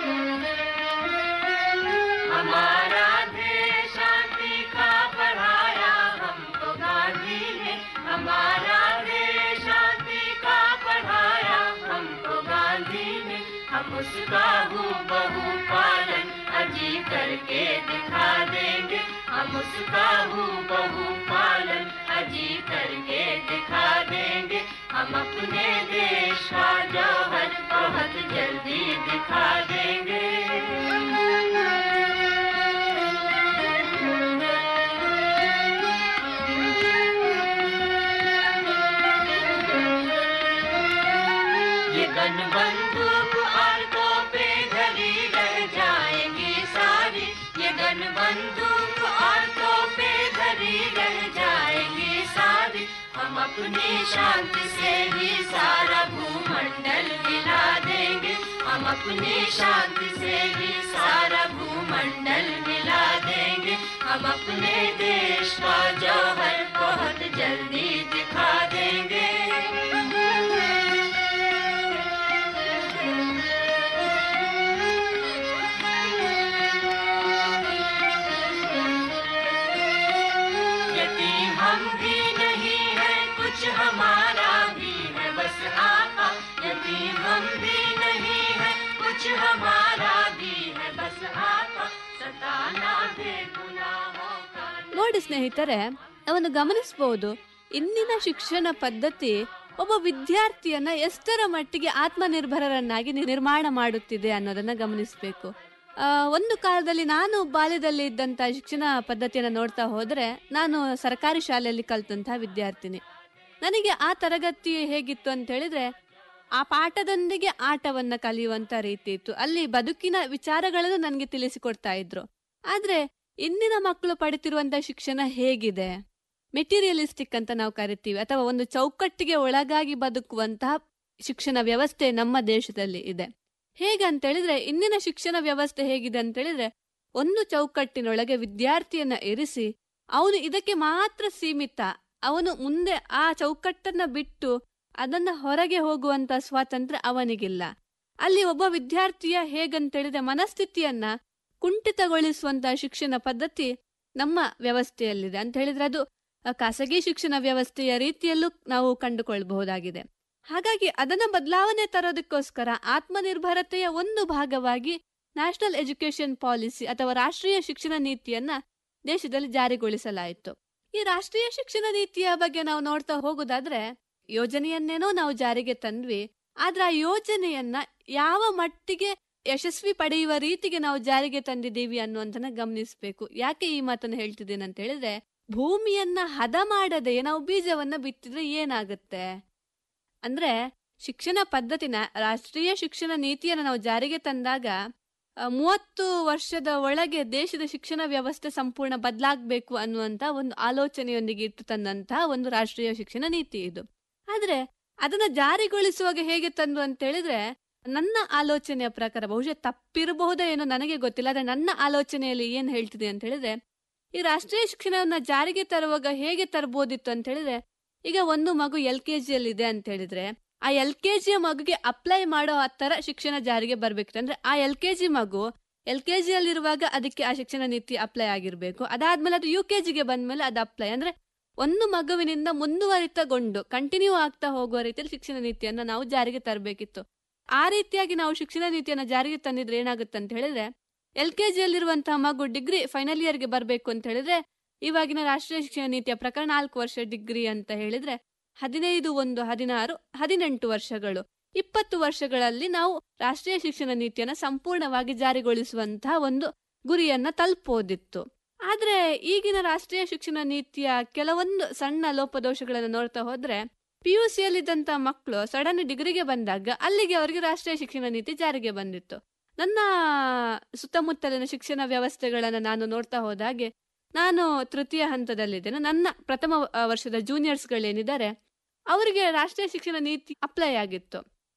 हमारा देश शांति का पढ़ाई हम उसका हूँ बहु पालन अजी करके दिखा देंगे हम उसका हूँ बहु पालन अजी करके दिखा देंगे हम अपने देश का जौहर बहुत जल्दी दिखा देंगे ये गन बंदूक और तोपे धरी रह जाएंगी सारी ये गन बंदूक और तोपे धरी रह जाएंगी सारी हम अपनी शांति से ही सारा भूमंडल मिला देंगे हम अपनी शांति से ही सारा भूमंडल मिला देंगे हम अपने देश का जौहर बहुत जल्दी दिखा देंगे यतीम हम भी नहीं है कुछ हमारा भी है बस आपा यतीम हम भी नहीं है कुछ हमारा भी है बस आपा सताना दे गुनाहों का ನೋಡಿ ಸ್ನೇಹಿತರೆ ನಾವನ್ನು ಗಮನಿಸಬಹುದು ಇಂದಿನ ಶಿಕ್ಷಣ ಪದ್ಧತಿ ಒಬ್ಬ ವಿದ್ಯಾರ್ಥಿಯನ್ನ ಎಷ್ಟರ ಮಟ್ಟಿಗೆ ಆತ್ಮನಿರ್ಭರರನ್ನಾಗಿ ನಿ- ನಿರ್ಮಾಣ ಮಾಡುತ್ತಿದೆ ಅನ್ನೋದನ್ನ ಗಮನಿಸಬೇಕು ಆ, ಒಂದು ಕಾಲದಲ್ಲಿ ನಾನು ಬಾಲ್ಯದಲ್ಲಿ ಇದ್ದಂತ ಶಿಕ್ಷಣ ಪದ್ಧತಿಯನ್ನ ನೋಡ್ತಾ ಹೋದ್ರೆ ನಾನು ಸರ್ಕಾರಿ ಶಾಲೆಯಲ್ಲಿ ಕಲ್ತಂತಹ ವಿದ್ಯಾರ್ಥಿನಿ ನನಗೆ ಆ ತರಗತಿ ಹೇಗಿತ್ತು ಅಂತ ಹೇಳಿದ್ರೆ ಆ ಪಾಠದೊಂದಿಗೆ ಆಟವನ್ನ ಕಲಿಯುವಂತ ರೀತಿ ಇತ್ತು ಅಲ್ಲಿ ಬದುಕಿನ ವಿಚಾರಗಳನ್ನು ನನಗೆ ತಿಳಿಸಿಕೊಡ್ತಾ ಇದ್ರು ಆದ್ರೆ ಇಂದಿನ ಮಕ್ಕಳು ಪಡಿತಿರುವಂತ ಶಿಕ್ಷಣ ಹೇಗಿದೆ ಮೆಟೀರಿಯಲಿಸ್ಟಿಕ್ ಅಂತ ನಾವು ಕರಿತೀವಿ ಅಥವಾ ಒಂದು ಚೌಕಟ್ಟಿಗೆ ಒಳಗಾಗಿ ಬದುಕುವಂತಹ ಶಿಕ್ಷಣ ವ್ಯವಸ್ಥೆ ನಮ್ಮ ದೇಶದಲ್ಲಿ ಇದೆ ಹೇಗಂತ ಹೇಳಿದ್ರೆ ಇಂದಿನ ಶಿಕ್ಷಣ ವ್ಯವಸ್ಥೆ ಹೇಗಿದೆ ಅಂತ ಹೇಳಿದ್ರೆ ಒಂದು ಚೌಕಟ್ಟಿನೊಳಗೆ ವಿದ್ಯಾರ್ಥಿಯನ್ನ ಇರಿಸಿ ಅವನು ಇದಕ್ಕೆ ಮಾತ್ರ ಸೀಮಿತ ಅವನು ಮುಂದೆ ಆ ಚೌಕಟ್ಟನ್ನ ಬಿಟ್ಟು ಅದನ್ನ ಹೊರಗೆ ಹೋಗುವಂತ ಸ್ವಾತಂತ್ರ್ಯ ಅವನಿಗಿಲ್ಲ ಅಲ್ಲಿ ಒಬ್ಬ ವಿದ್ಯಾರ್ಥಿಯ ಹೇಗಂತ ಹೇಳಿದ್ರೆ ಮನಸ್ಥಿತಿಯನ್ನ ಕುಂಠಿತಗೊಳಿಸುವಂತಹ ಶಿಕ್ಷಣ ಪದ್ಧತಿ ನಮ್ಮ ವ್ಯವಸ್ಥೆಯಲ್ಲಿದೆ ಅಂತ ಹೇಳಿದ್ರೆ ಅದು ಅ, ಖಾಸಗಿ ಶಿಕ್ಷಣ ವ್ಯವಸ್ಥೆಯ ರೀತಿಯಲ್ಲೂ ನಾವು ಕಂಡುಕೊಳ್ಬಹುದಾಗಿದೆ ಹಾಗಾಗಿ ಅದನ್ನ ಬದಲಾವಣೆ ತರೋದಕ್ಕೋಸ್ಕರ ಆತ್ಮನಿರ್ಭರತೆಯ ಒಂದು ಭಾಗವಾಗಿ ನ್ಯಾಷನಲ್ ಎಜುಕೇಶನ್ ಪಾಲಿಸಿ ಅಥವಾ ರಾಷ್ಟ್ರೀಯ ಶಿಕ್ಷಣ ನೀತಿಯನ್ನ ದೇಶದಲ್ಲಿ ಜಾರಿಗೊಳಿಸಲಾಯಿತು ಈ ರಾಷ್ಟ್ರೀಯ ಶಿಕ್ಷಣ ನೀತಿಯ ಬಗ್ಗೆ ನಾವು ನೋಡ್ತಾ ಹೋಗೋದಾದ್ರೆ ಯೋಜನೆಯನ್ನೇನೋ ನಾವು ಜಾರಿಗೆ ತಂದ್ವಿ ಆದ್ರೆ ಆ ಯೋಜನೆಯನ್ನ ಯಾವ ಮಟ್ಟಿಗೆ ಯಶಸ್ವಿ ಪಡೆಯುವ ರೀತಿಗೆ ನಾವು ಜಾರಿಗೆ ತಂದಿದ್ದೀವಿ ಅನ್ನುವಂತನ ಗಮನಿಸಬೇಕು ಯಾಕೆ ಈ ಮಾತನ್ನು ಹೇಳ್ತಿದ್ದೇನೆ ಅಂತ ಹೇಳಿದ್ರೆ ಭೂಮಿಯನ್ನ ಹದ ಮಾಡದೆ ನಾವು ಬೀಜವನ್ನ ಬಿತ್ತಿದ್ರೆ ಏನಾಗುತ್ತೆ ಅಂದ್ರೆ ಶಿಕ್ಷಣ ಪದ್ಧತಿನ ರಾಷ್ಟ್ರೀಯ ಶಿಕ್ಷಣ ನೀತಿಯನ್ನು ನಾವು ಜಾರಿಗೆ ತಂದಾಗ ಆ, ಮೂವತ್ತು ವರ್ಷದ ಒಳಗೆ ದೇಶದ ಶಿಕ್ಷಣ ವ್ಯವಸ್ಥೆ ಸಂಪೂರ್ಣ ಬದಲಾಗಬೇಕು ಅನ್ನುವಂತ ಒಂದು ಆಲೋಚನೆಯೊಂದಿಗೆ ಇಟ್ಟು ತಂದಂತಹ ಒಂದು ರಾಷ್ಟ್ರೀಯ ಶಿಕ್ಷಣ ನೀತಿ ಇದು ಆದ್ರೆ ಅದನ್ನ ಜಾರಿಗೊಳಿಸುವಾಗ ಹೇಗೆ ತಂದು ಅಂತ ಹೇಳಿದ್ರೆ ನನ್ನ ಆಲೋಚನೆಯ ಪ್ರಕಾರ ಬಹುಶಃ ತಪ್ಪಿರಬಹುದೋ ಏನೋ ನನಗೆ ಗೊತ್ತಿಲ್ಲ ಆದ್ರೆ ನನ್ನ ಆಲೋಚನೆಯಲ್ಲಿ ಏನ್ ಹೇಳ್ತಿದೆ ಅಂತ ಹೇಳಿದ್ರೆ ಈ ರಾಷ್ಟ್ರೀಯ ಶಿಕ್ಷಣವನ್ನ ಜಾರಿಗೆ ತರುವಾಗ ಹೇಗೆ ತರಬಹುದಿತ್ತು ಅಂತ ಹೇಳಿದ್ರೆ ಈಗ ಒಂದು ಮಗು ಎಲ್ ಕೆ ಜಿಯಲ್ಲಿ ಇದೆ ಅಂತ ಹೇಳಿದ್ರೆ ಆ ಎಲ್ ಕೆ ಜಿಯ ಮಗುಗೆ ಅಪ್ಲೈ ಮಾಡೋ ಆ ತರ ಶಿಕ್ಷಣ ಜಾರಿಗೆ ಬರ್ಬೇಕಿತ್ತು ಅಂದ್ರೆ ಆ ಎಲ್ ಕೆ ಜಿ ಮಗು ಎಲ್ ಕೆ ಜಿಯಲ್ಲಿರುವಾಗ ಅದಕ್ಕೆ ಆ ಶಿಕ್ಷಣ ನೀತಿ ಅಪ್ಲೈ ಆಗಿರ್ಬೇಕು ಅದಾದ್ಮೇಲೆ ಅದು ಯು ಕೆ ಜಿಗೆ ಬಂದ್ಮೇಲೆ ಅದು ಅಪ್ಲೈ ಅಂದ್ರೆ ಒಂದು ಮಗುವಿನಿಂದ ಮುಂದುವರಿತಗೊಂಡು ಕಂಟಿನ್ಯೂ ಆಗ್ತಾ ಹೋಗುವ ರೀತಿಯಲ್ಲಿ ಶಿಕ್ಷಣ ನೀತಿಯನ್ನ ನಾವು ಜಾರಿಗೆ ತರಬೇಕಿತ್ತು ಆ ರೀತಿಯಾಗಿ ನಾವು ಶಿಕ್ಷಣ ನೀತಿಯನ್ನ ಜಾರಿಗೆ ತಂದಿದ್ರೆ ಏನಾಗುತ್ತೆ ಅಂತ ಹೇಳಿದ್ರೆ ಎಲ್ ಕೆ ಜಿಯಲ್ಲಿರುವಂತಹ ಮಗು ಡಿಗ್ರಿ ಫೈನಲ್ ಇಯರ್ಗೆ ಬರಬೇಕು ಅಂತ ಹೇಳಿದ್ರೆ ಇವಾಗಿನ ರಾಷ್ಟ್ರೀಯ ಶಿಕ್ಷಣ ನೀತಿಯ ಪ್ರಕಾರ ನಾಲ್ಕು ವರ್ಷ ಡಿಗ್ರಿ ಅಂತ ಹೇಳಿದ್ರೆ ಹದಿನೈದು ಒಂದು ಹದಿನಾರು ಹದಿನೆಂಟು ವರ್ಷಗಳು ಇಪ್ಪತ್ತು ವರ್ಷಗಳಲ್ಲಿ ನಾವು ರಾಷ್ಟ್ರೀಯ ಶಿಕ್ಷಣ ನೀತಿಯನ್ನ ಸಂಪೂರ್ಣವಾಗಿ ಜಾರಿಗೊಳಿಸುವಂತಹ ಒಂದು ಗುರಿಯನ್ನ ತಲುಪೋದಿತ್ತು ಆದ್ರೆ ಈಗಿನ ರಾಷ್ಟ್ರೀಯ ಶಿಕ್ಷಣ ನೀತಿಯ ಕೆಲವೊಂದು ಸಣ್ಣ ಲೋಪದೋಷಗಳನ್ನು ನೋಡ್ತಾ ಹೋದ್ರೆ ಪಿ ಯು ಸಿಯಲ್ಲಿದ್ದಂತ ಮಕ್ಕಳು ಸಡನ್ ಡಿಗ್ರಿಗೆ ಬಂದಾಗ ಅಲ್ಲಿಗೆ ಅವರಿಗೆ ರಾಷ್ಟ್ರೀಯ ಶಿಕ್ಷಣ ನೀತಿ ಜಾರಿಗೆ ಬಂದಿತ್ತು ನನ್ನ ಸುತ್ತಮುತ್ತಲಿನ ಶಿಕ್ಷಣ ವ್ಯವಸ್ಥೆಗಳನ್ನ ನಾನು ನೋಡ್ತಾ ಹೋದಾಗೆ ನಾನು ತೃತೀಯ ಹಂತದಲ್ಲಿದ್ದೇನೆ ನನ್ನ ಪ್ರಥಮ ಆ, ವರ್ಷದ ಜೂನಿಯರ್ಸ್ಗಳೇನಿದ್ದಾರೆ ಅವರಿಗೆ ರಾಷ್ಟ್ರೀಯ ಶಿಕ್ಷಣ ನೀತಿ ಅಪ್ಲೈ ಆಗಿತ್ತು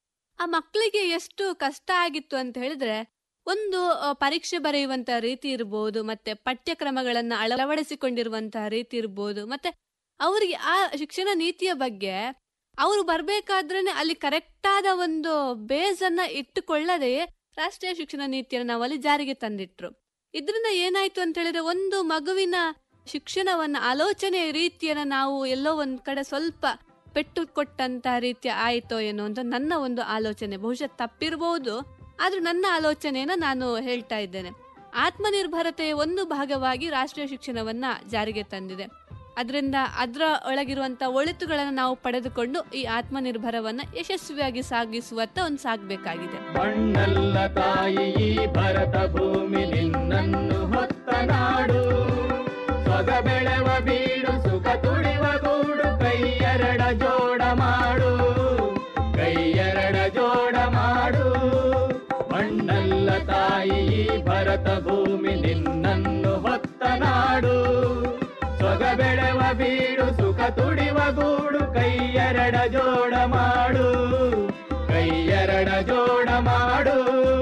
ಆ ಮಕ್ಕಳಿಗೆ ಎಷ್ಟು ಕಷ್ಟ ಆಗಿತ್ತು ಅಂತ ಹೇಳಿದ್ರೆ ಒಂದು ಆ, ಪರೀಕ್ಷೆ ಬರೆಯುವಂತ ರೀತಿ ಇರ್ಬೋದು ಮತ್ತೆ ಪಠ್ಯಕ್ರಮಗಳನ್ನ ಅಳವಡಿಸಿಕೊಂಡಿರುವಂತಹ ರೀತಿ ಇರ್ಬೋದು ಮತ್ತೆ ಅವರಿಗೆ ಆ ಶಿಕ್ಷಣ ನೀತಿಯ ಬಗ್ಗೆ ಅವರು ಬರ್ಬೇಕಾದ್ರೇನೆ ಅಲ್ಲಿ ಕರೆಕ್ಟ್ ಆದ ಒಂದು ಬೇಸ್ ಅನ್ನ ಇಟ್ಟುಕೊಳ್ಳದೆ ರಾಷ್ಟ್ರೀಯ ಶಿಕ್ಷಣ ನೀತಿಯನ್ನು ನಾವು ಅಲ್ಲಿ ಜಾರಿಗೆ ತಂದಿಟ್ರು ಇದರಿಂದ ಏನಾಯ್ತು ಅಂತ ಹೇಳಿದ್ರೆ ಒಂದು ಮಗುವಿನ ಶಿಕ್ಷಣವನ್ನ ಆಲೋಚನೆ ರೀತಿಯನ್ನ ನಾವು ಎಲ್ಲೋ ಒಂದ್ ಕಡೆ ಸ್ವಲ್ಪ ಪೆಟ್ಟು ಕೊಟ್ಟಂತ ರೀತಿ ಆಯ್ತೋ ಏನೋ ಅಂತ ನನ್ನ ಒಂದು ಆಲೋಚನೆ ಬಹುಶಃ ತಪ್ಪಿರ್ಬೋದು ಆದ್ರೂ ನನ್ನ ಆಲೋಚನೆಯನ್ನ ನಾನು ಹೇಳ್ತಾ ಇದ್ದೇನೆ ಆತ್ಮನಿರ್ಭರತೆಯ ಒಂದು ಭಾಗವಾಗಿ ರಾಷ್ಟ್ರೀಯ ಶಿಕ್ಷಣವನ್ನ ಜಾರಿಗೆ ತಂದಿದೆ ಅದರಿಂದ ಅದರ ಒಳಗಿರುವಂತ ಒಳಿತುಗಳನ್ನು ನಾವು ಪಡೆದುಕೊಂಡು ಈ ಆತ್ಮನಿರ್ಭರವನ್ನ ಯಶಸ್ವಿಯಾಗಿ ಸಾಗಿಸುವತ್ತ ಒಂದು ಸಾಗಬೇಕಾಗಿದೆ ಮಣ್ಣಲ್ಲ ತಾಯಿ ಈ ಭರತ ಭೂಮಿ ನಿನ್ನನ್ನು ಹೊತ್ತ ನಾಡು ಸೊಗ ಬೆಳೆವ ಬೀಡು ಸುಖ ತುಳಿವ ಗೂಡು ಕೈಯರಡ ಜೋಡ ಮಾಡು ಕೈಯರಡ ಜೋಡ ಮಾಡು ಮಣ್ಣಲ್ಲ ತಾಯಿ ಈ ಭರತ ಭೂಮಿ ನಿನ್ನನ್ನು ಹೊತ್ತ ನಾಡು ಸೊಗ ಬೆಳೆವ ಬೀಡು ಸುಖ ತುಡಿವ ಗೂಡು ಕೈಯರಡ ಜೋಡ ಮಾಡು ಕೈಯರಡ ಜೋಡ ಮಾಡು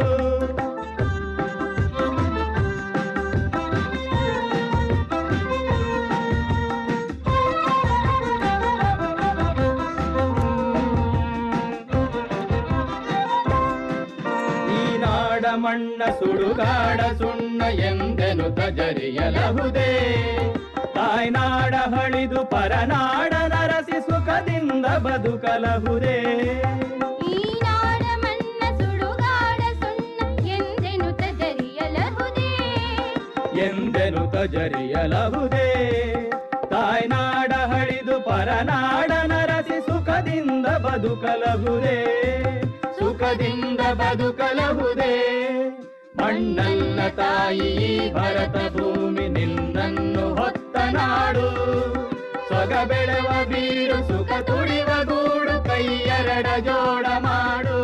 ಈ ನಾಡ ಮಣ್ಣ ಸುಡುಗಾಡ ಸುಣ್ಣ ಎಂದೆನು ತಜರಿಯಲಹುದೇ ತಾಯ್ನಾಡ ಹಳಿದು ಪರನಾಡ ನರಸಿ ಸುಖದಿಂದ ಬದುಕಲಹುದೇ ಈ ನಾಡ ಮಣ್ಣ ಸುಡುಗಾಡ ಸುಣ್ಣ ಎಂದೆನು ತಜರಿಯಲಹುದೇ ಎಂದೆನು ತಜರಿಯಲಹುದೇ ತಾಯ್ನಾಡ ಹಳಿದು ಪರನಾಡ ನರಸಿ ಸುಖದಿಂದ ಬದುಕಲಹುದೇ ಸುಖದಿಂದ ಬದುಕಲಹುದೇ ಮಣ್ಣಲ್ಲ ತಾಯಿ ಈ ಭರತ ಭೂಮಿ ನಿನ್ನನ್ನು ಹೊತ್ತ ನಾಡು ಸೊಗ ಬೆಳೆವ ಬೀಡು ಸುಖ ತುಡಿವ ಗೂಡು ಕೈಯರಡ ಜೋಡ ಮಾಡು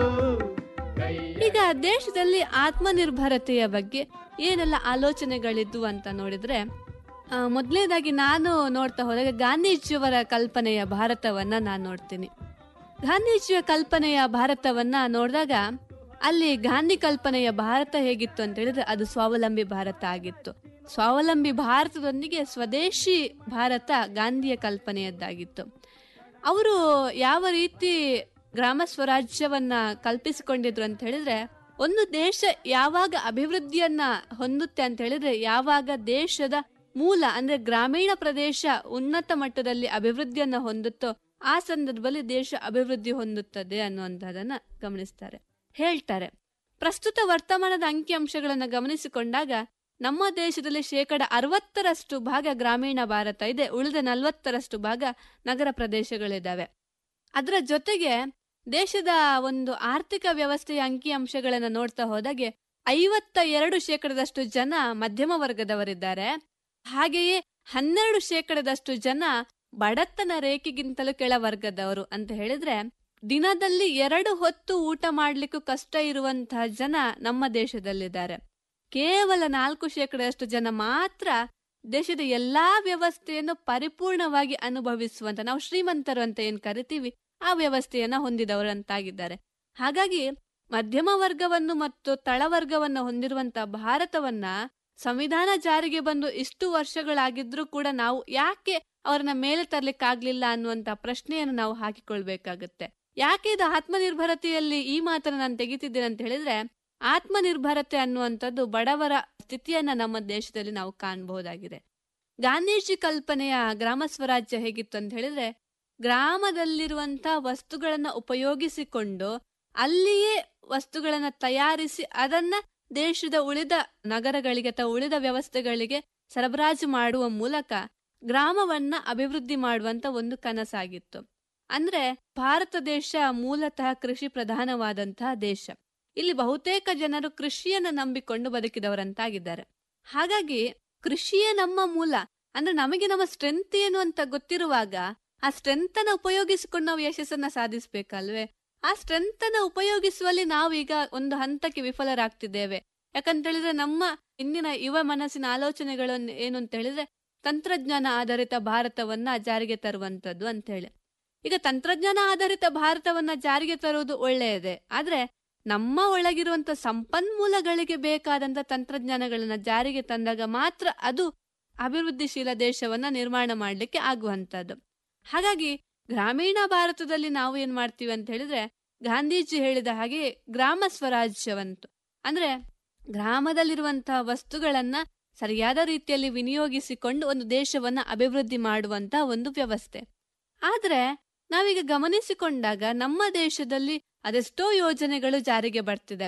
ಈಗ ದೇಶದಲ್ಲಿ ಆತ್ಮನಿರ್ಭರತೆಯ ಬಗ್ಗೆ ಏನೆಲ್ಲ ಆಲೋಚನೆಗಳಿದ್ವು ಅಂತ ನೋಡಿದ್ರೆ ಆ, ಮೊದಲನೇದಾಗಿ ನಾನು ನೋಡ್ತಾ ಹೋದಾಗ ಗಾಂಧೀಜಿಯವರ ಕಲ್ಪನೆಯ ಭಾರತವನ್ನ ನಾನು ನೋಡ್ತೀನಿ ಗಾಂಧೀಜಿಯ ಕಲ್ಪನೆಯ ಭಾರತವನ್ನ ನೋಡಿದಾಗ ಅಲ್ಲಿ ಗಾಂಧಿ ಕಲ್ಪನೆಯ ಭಾರತ ಹೇಗಿತ್ತು ಅಂತ ಹೇಳಿದ್ರೆ ಅದು ಸ್ವಾವಲಂಬಿ ಭಾರತ ಆಗಿತ್ತು ಸ್ವಾವಲಂಬಿ ಭಾರತದೊಂದಿಗೆ ಸ್ವದೇಶಿ ಭಾರತ ಗಾಂಧಿಯ ಕಲ್ಪನೆಯದ್ದಾಗಿತ್ತು ಅವರು ಯಾವ ರೀತಿ ಗ್ರಾಮ ಸ್ವರಾಜ್ಯವನ್ನ ಕಲ್ಪಿಸಿಕೊಂಡಿದ್ರು ಅಂತ ಹೇಳಿದ್ರೆ ಒಂದು ದೇಶ ಯಾವಾಗ ಅಭಿವೃದ್ಧಿಯನ್ನ ಹೊಂದುತ್ತೆ ಅಂತ ಹೇಳಿದ್ರೆ ಯಾವಾಗ ದೇಶದ ಮೂಲ ಅಂದ್ರೆ ಗ್ರಾಮೀಣ ಪ್ರದೇಶ ಉನ್ನತ ಮಟ್ಟದಲ್ಲಿ ಅಭಿವೃದ್ಧಿಯನ್ನ ಹೊಂದುತ್ತೋ ಆ ಸಂದರ್ಭದಲ್ಲಿ ದೇಶ ಅಭಿವೃದ್ಧಿ ಹೊಂದುತ್ತದೆ ಅನ್ನುವಂಥದ್ದನ್ನ ಗಮನಿಸ್ತಾರೆ ಹೇಳ್ತಾರೆ ಪ್ರಸ್ತುತ ವರ್ತಮಾನದ ಅಂಕಿಅಂಶಗಳನ್ನ ಗಮನಿಸಿಕೊಂಡಾಗ ನಮ್ಮ ದೇಶದಲ್ಲಿ ಶೇಕಡ ಅರವತ್ತರಷ್ಟು ಭಾಗ ಗ್ರಾಮೀಣ ಭಾರತ ಇದೆ ಉಳಿದ ನಲವತ್ತರಷ್ಟು ಭಾಗ ನಗರ ಪ್ರದೇಶಗಳಿದ್ದಾವೆ ಅದರ ಜೊತೆಗೆ ದೇಶದ ಒಂದು ಆರ್ಥಿಕ ವ್ಯವಸ್ಥೆಯ ಅಂಕಿಅಂಶಗಳನ್ನ ನೋಡ್ತಾ ಹೋದಾಗೆ ಐವತ್ತ ಎರಡು ಶೇಕಡದಷ್ಟು ಜನ ಮಧ್ಯಮ ವರ್ಗದವರಿದ್ದಾರೆ ಹಾಗೆಯೇ ಹನ್ನೆರಡು ಶೇಕಡದಷ್ಟು ಜನ ಬಡತನ ರೇಖೆಗಿಂತಲೂ ಕೆಳ ವರ್ಗದವರು ಅಂತ ಹೇಳಿದ್ರೆ ದಿನದಲ್ಲಿ ಎರಡು ಹೊತ್ತು ಊಟ ಮಾಡ್ಲಿಕ್ಕೂ ಕಷ್ಟ ಇರುವಂತಹ ಜನ ನಮ್ಮ ದೇಶದಲ್ಲಿದ್ದಾರೆ ಕೇವಲ ನಾಲ್ಕು ಶೇಕಡದಷ್ಟು ಜನ ಮಾತ್ರ ದೇಶದ ಎಲ್ಲಾ ವ್ಯವಸ್ಥೆಯನ್ನು ಪರಿಪೂರ್ಣವಾಗಿ ಅನುಭವಿಸುವಂತ ನಾವು ಶ್ರೀಮಂತರು ಅಂತ ಏನ್ ಕರಿತೀವಿ ಆ ವ್ಯವಸ್ಥೆಯನ್ನ ಹೊಂದಿದವರು ಅಂತಾಗಿದ್ದಾರೆ ಹಾಗಾಗಿ ಮಧ್ಯಮ ವರ್ಗವನ್ನು ಮತ್ತು ತಳವರ್ಗವನ್ನು ಹೊಂದಿರುವಂತ ಭಾರತವನ್ನ ಸಂವಿಧಾನ ಜಾರಿಗೆ ಬಂದು ಇಷ್ಟು ವರ್ಷಗಳಾಗಿದ್ರೂ ಕೂಡ ನಾವು ಯಾಕೆ ಅವರನ್ನ ಮೇಲೆ ತರ್ಲಿಕ್ಕಾಗ್ಲಿಲ್ಲ ಅನ್ನುವಂತ ಪ್ರಶ್ನೆಯನ್ನು ನಾವು ಹಾಕಿಕೊಳ್ಬೇಕಾಗತ್ತೆ ಯಾಕೆ ಇದು ಆತ್ಮನಿರ್ಭರತೆಯಲ್ಲಿ ಈ ಮಾತನ್ನ ನಾನು ತೆಗಿತಿದ್ದೇನೆ ಅಂತ ಹೇಳಿದ್ರೆ ಆತ್ಮನಿರ್ಭರತೆ ಅನ್ನುವಂಥದ್ದು ಬಡವರ ಸ್ಥಿತಿಯನ್ನ ನಮ್ಮ ದೇಶದಲ್ಲಿ ನಾವು ಕಾಣಬಹುದಾಗಿದೆ ಗಾಂಧೀಜಿ ಕಲ್ಪನೆಯ ಗ್ರಾಮ ಸ್ವರಾಜ್ಯ ಹೇಗಿತ್ತು ಅಂತ ಹೇಳಿದ್ರೆ ಗ್ರಾಮದಲ್ಲಿರುವಂತ ವಸ್ತುಗಳನ್ನ ಉಪಯೋಗಿಸಿಕೊಂಡು ಅಲ್ಲಿಯೇ ವಸ್ತುಗಳನ್ನ ತಯಾರಿಸಿ ಅದನ್ನ ದೇಶದ ಉಳಿದ ನಗರಗಳಿಗೆ ಅಥವಾ ಉಳಿದ ವ್ಯವಸ್ಥೆಗಳಿಗೆ ಸರಬರಾಜು ಮಾಡುವ ಮೂಲಕ ಗ್ರಾಮವನ್ನ ಅಭಿವೃದ್ಧಿ ಮಾಡುವಂತ ಒಂದು ಕನಸಾಗಿತ್ತು ಅಂದ್ರೆ ಭಾರತ ದೇಶ ಮೂಲತಃ ಕೃಷಿ ಪ್ರಧಾನವಾದಂತಹ ದೇಶ ಇಲ್ಲಿ ಬಹುತೇಕ ಜನರು ಕೃಷಿಯನ್ನ ನಂಬಿಕೊಂಡು ಬದುಕಿದವರಂತಾಗಿದ್ದಾರೆ ಹಾಗಾಗಿ ಕೃಷಿಯೇ ನಮ್ಮ ಮೂಲ ಅಂದ್ರೆ ನಮಗೆ ನಮ್ಮ ಸ್ಟ್ರೆಂತ್ ಏನು ಅಂತ ಗೊತ್ತಿರುವಾಗ ಆ ಸ್ಟ್ರೆಂತ್ ಅನ್ನ ಉಪಯೋಗಿಸಿಕೊಂಡು ನಾವು ಯಶಸ್ಸನ್ನ ಸಾಧಿಸ್ಬೇಕಲ್ವೇ ಆ ಸ್ಟ್ರೆಂತ್ ಅನ್ನ ಉಪಯೋಗಿಸುವಲ್ಲಿ ನಾವೀಗ ಒಂದು ಹಂತಕ್ಕೆ ವಿಫಲರಾಗ್ತಿದ್ದೇವೆ ಯಾಕಂತ ಹೇಳಿದ್ರೆ ನಮ್ಮ ಇಂದಿನ ಯುವ ಮನಸ್ಸಿನ ಆಲೋಚನೆಗಳು ಏನು ಅಂತ ಹೇಳಿದ್ರೆ ತಂತ್ರಜ್ಞಾನ ಆಧಾರಿತ ಭಾರತವನ್ನ ಜಾರಿಗೆ ತರುವಂತದ್ದು ಅಂತ ಹೇಳಿ ಈಗ ತಂತ್ರಜ್ಞಾನ ಆಧಾರಿತ ಭಾರತವನ್ನ ಜಾರಿಗೆ ತರುವುದು ಒಳ್ಳೆಯದೇ ಆದ್ರೆ ನಮ್ಮ ಒಳಗಿರುವಂತ ಸಂಪನ್ಮೂಲಗಳಿಗೆ ಬೇಕಾದಂತ ತಂತ್ರಜ್ಞಾನಗಳನ್ನ ಜಾರಿಗೆ ತಂದಾಗ ಮಾತ್ರ ಅದು ಅಭಿವೃದ್ಧಿಶೀಲ ದೇಶವನ್ನ ನಿರ್ಮಾಣ ಮಾಡಲಿಕ್ಕೆ ಆಗುವಂತದ್ದು ಹಾಗಾಗಿ ಗ್ರಾಮೀಣ ಭಾರತದಲ್ಲಿ ನಾವು ಏನ್ ಮಾಡ್ತೀವಿ ಅಂತ ಹೇಳಿದ್ರೆ ಗಾಂಧೀಜಿ ಹೇಳಿದ ಹಾಗೆ ಗ್ರಾಮ ಸ್ವರಾಜ್ಯವಂತು ಅಂದ್ರೆ ಗ್ರಾಮದಲ್ಲಿರುವಂತಹ ವಸ್ತುಗಳನ್ನ ಸರಿಯಾದ ರೀತಿಯಲ್ಲಿ ವಿನಿಯೋಗಿಸಿಕೊಂಡು ಒಂದು ದೇಶವನ್ನ ಅಭಿವೃದ್ಧಿ ಮಾಡುವಂತ ಒಂದು ವ್ಯವಸ್ಥೆ ಆದ್ರೆ ನಾವೀಗ ಗಮನಿಸಿಕೊಂಡಾಗ ನಮ್ಮ ದೇಶದಲ್ಲಿ ಅದೆಷ್ಟೋ ಯೋಜನೆಗಳು ಜಾರಿಗೆ ಬರ್ತಿದ್ದಾವೆ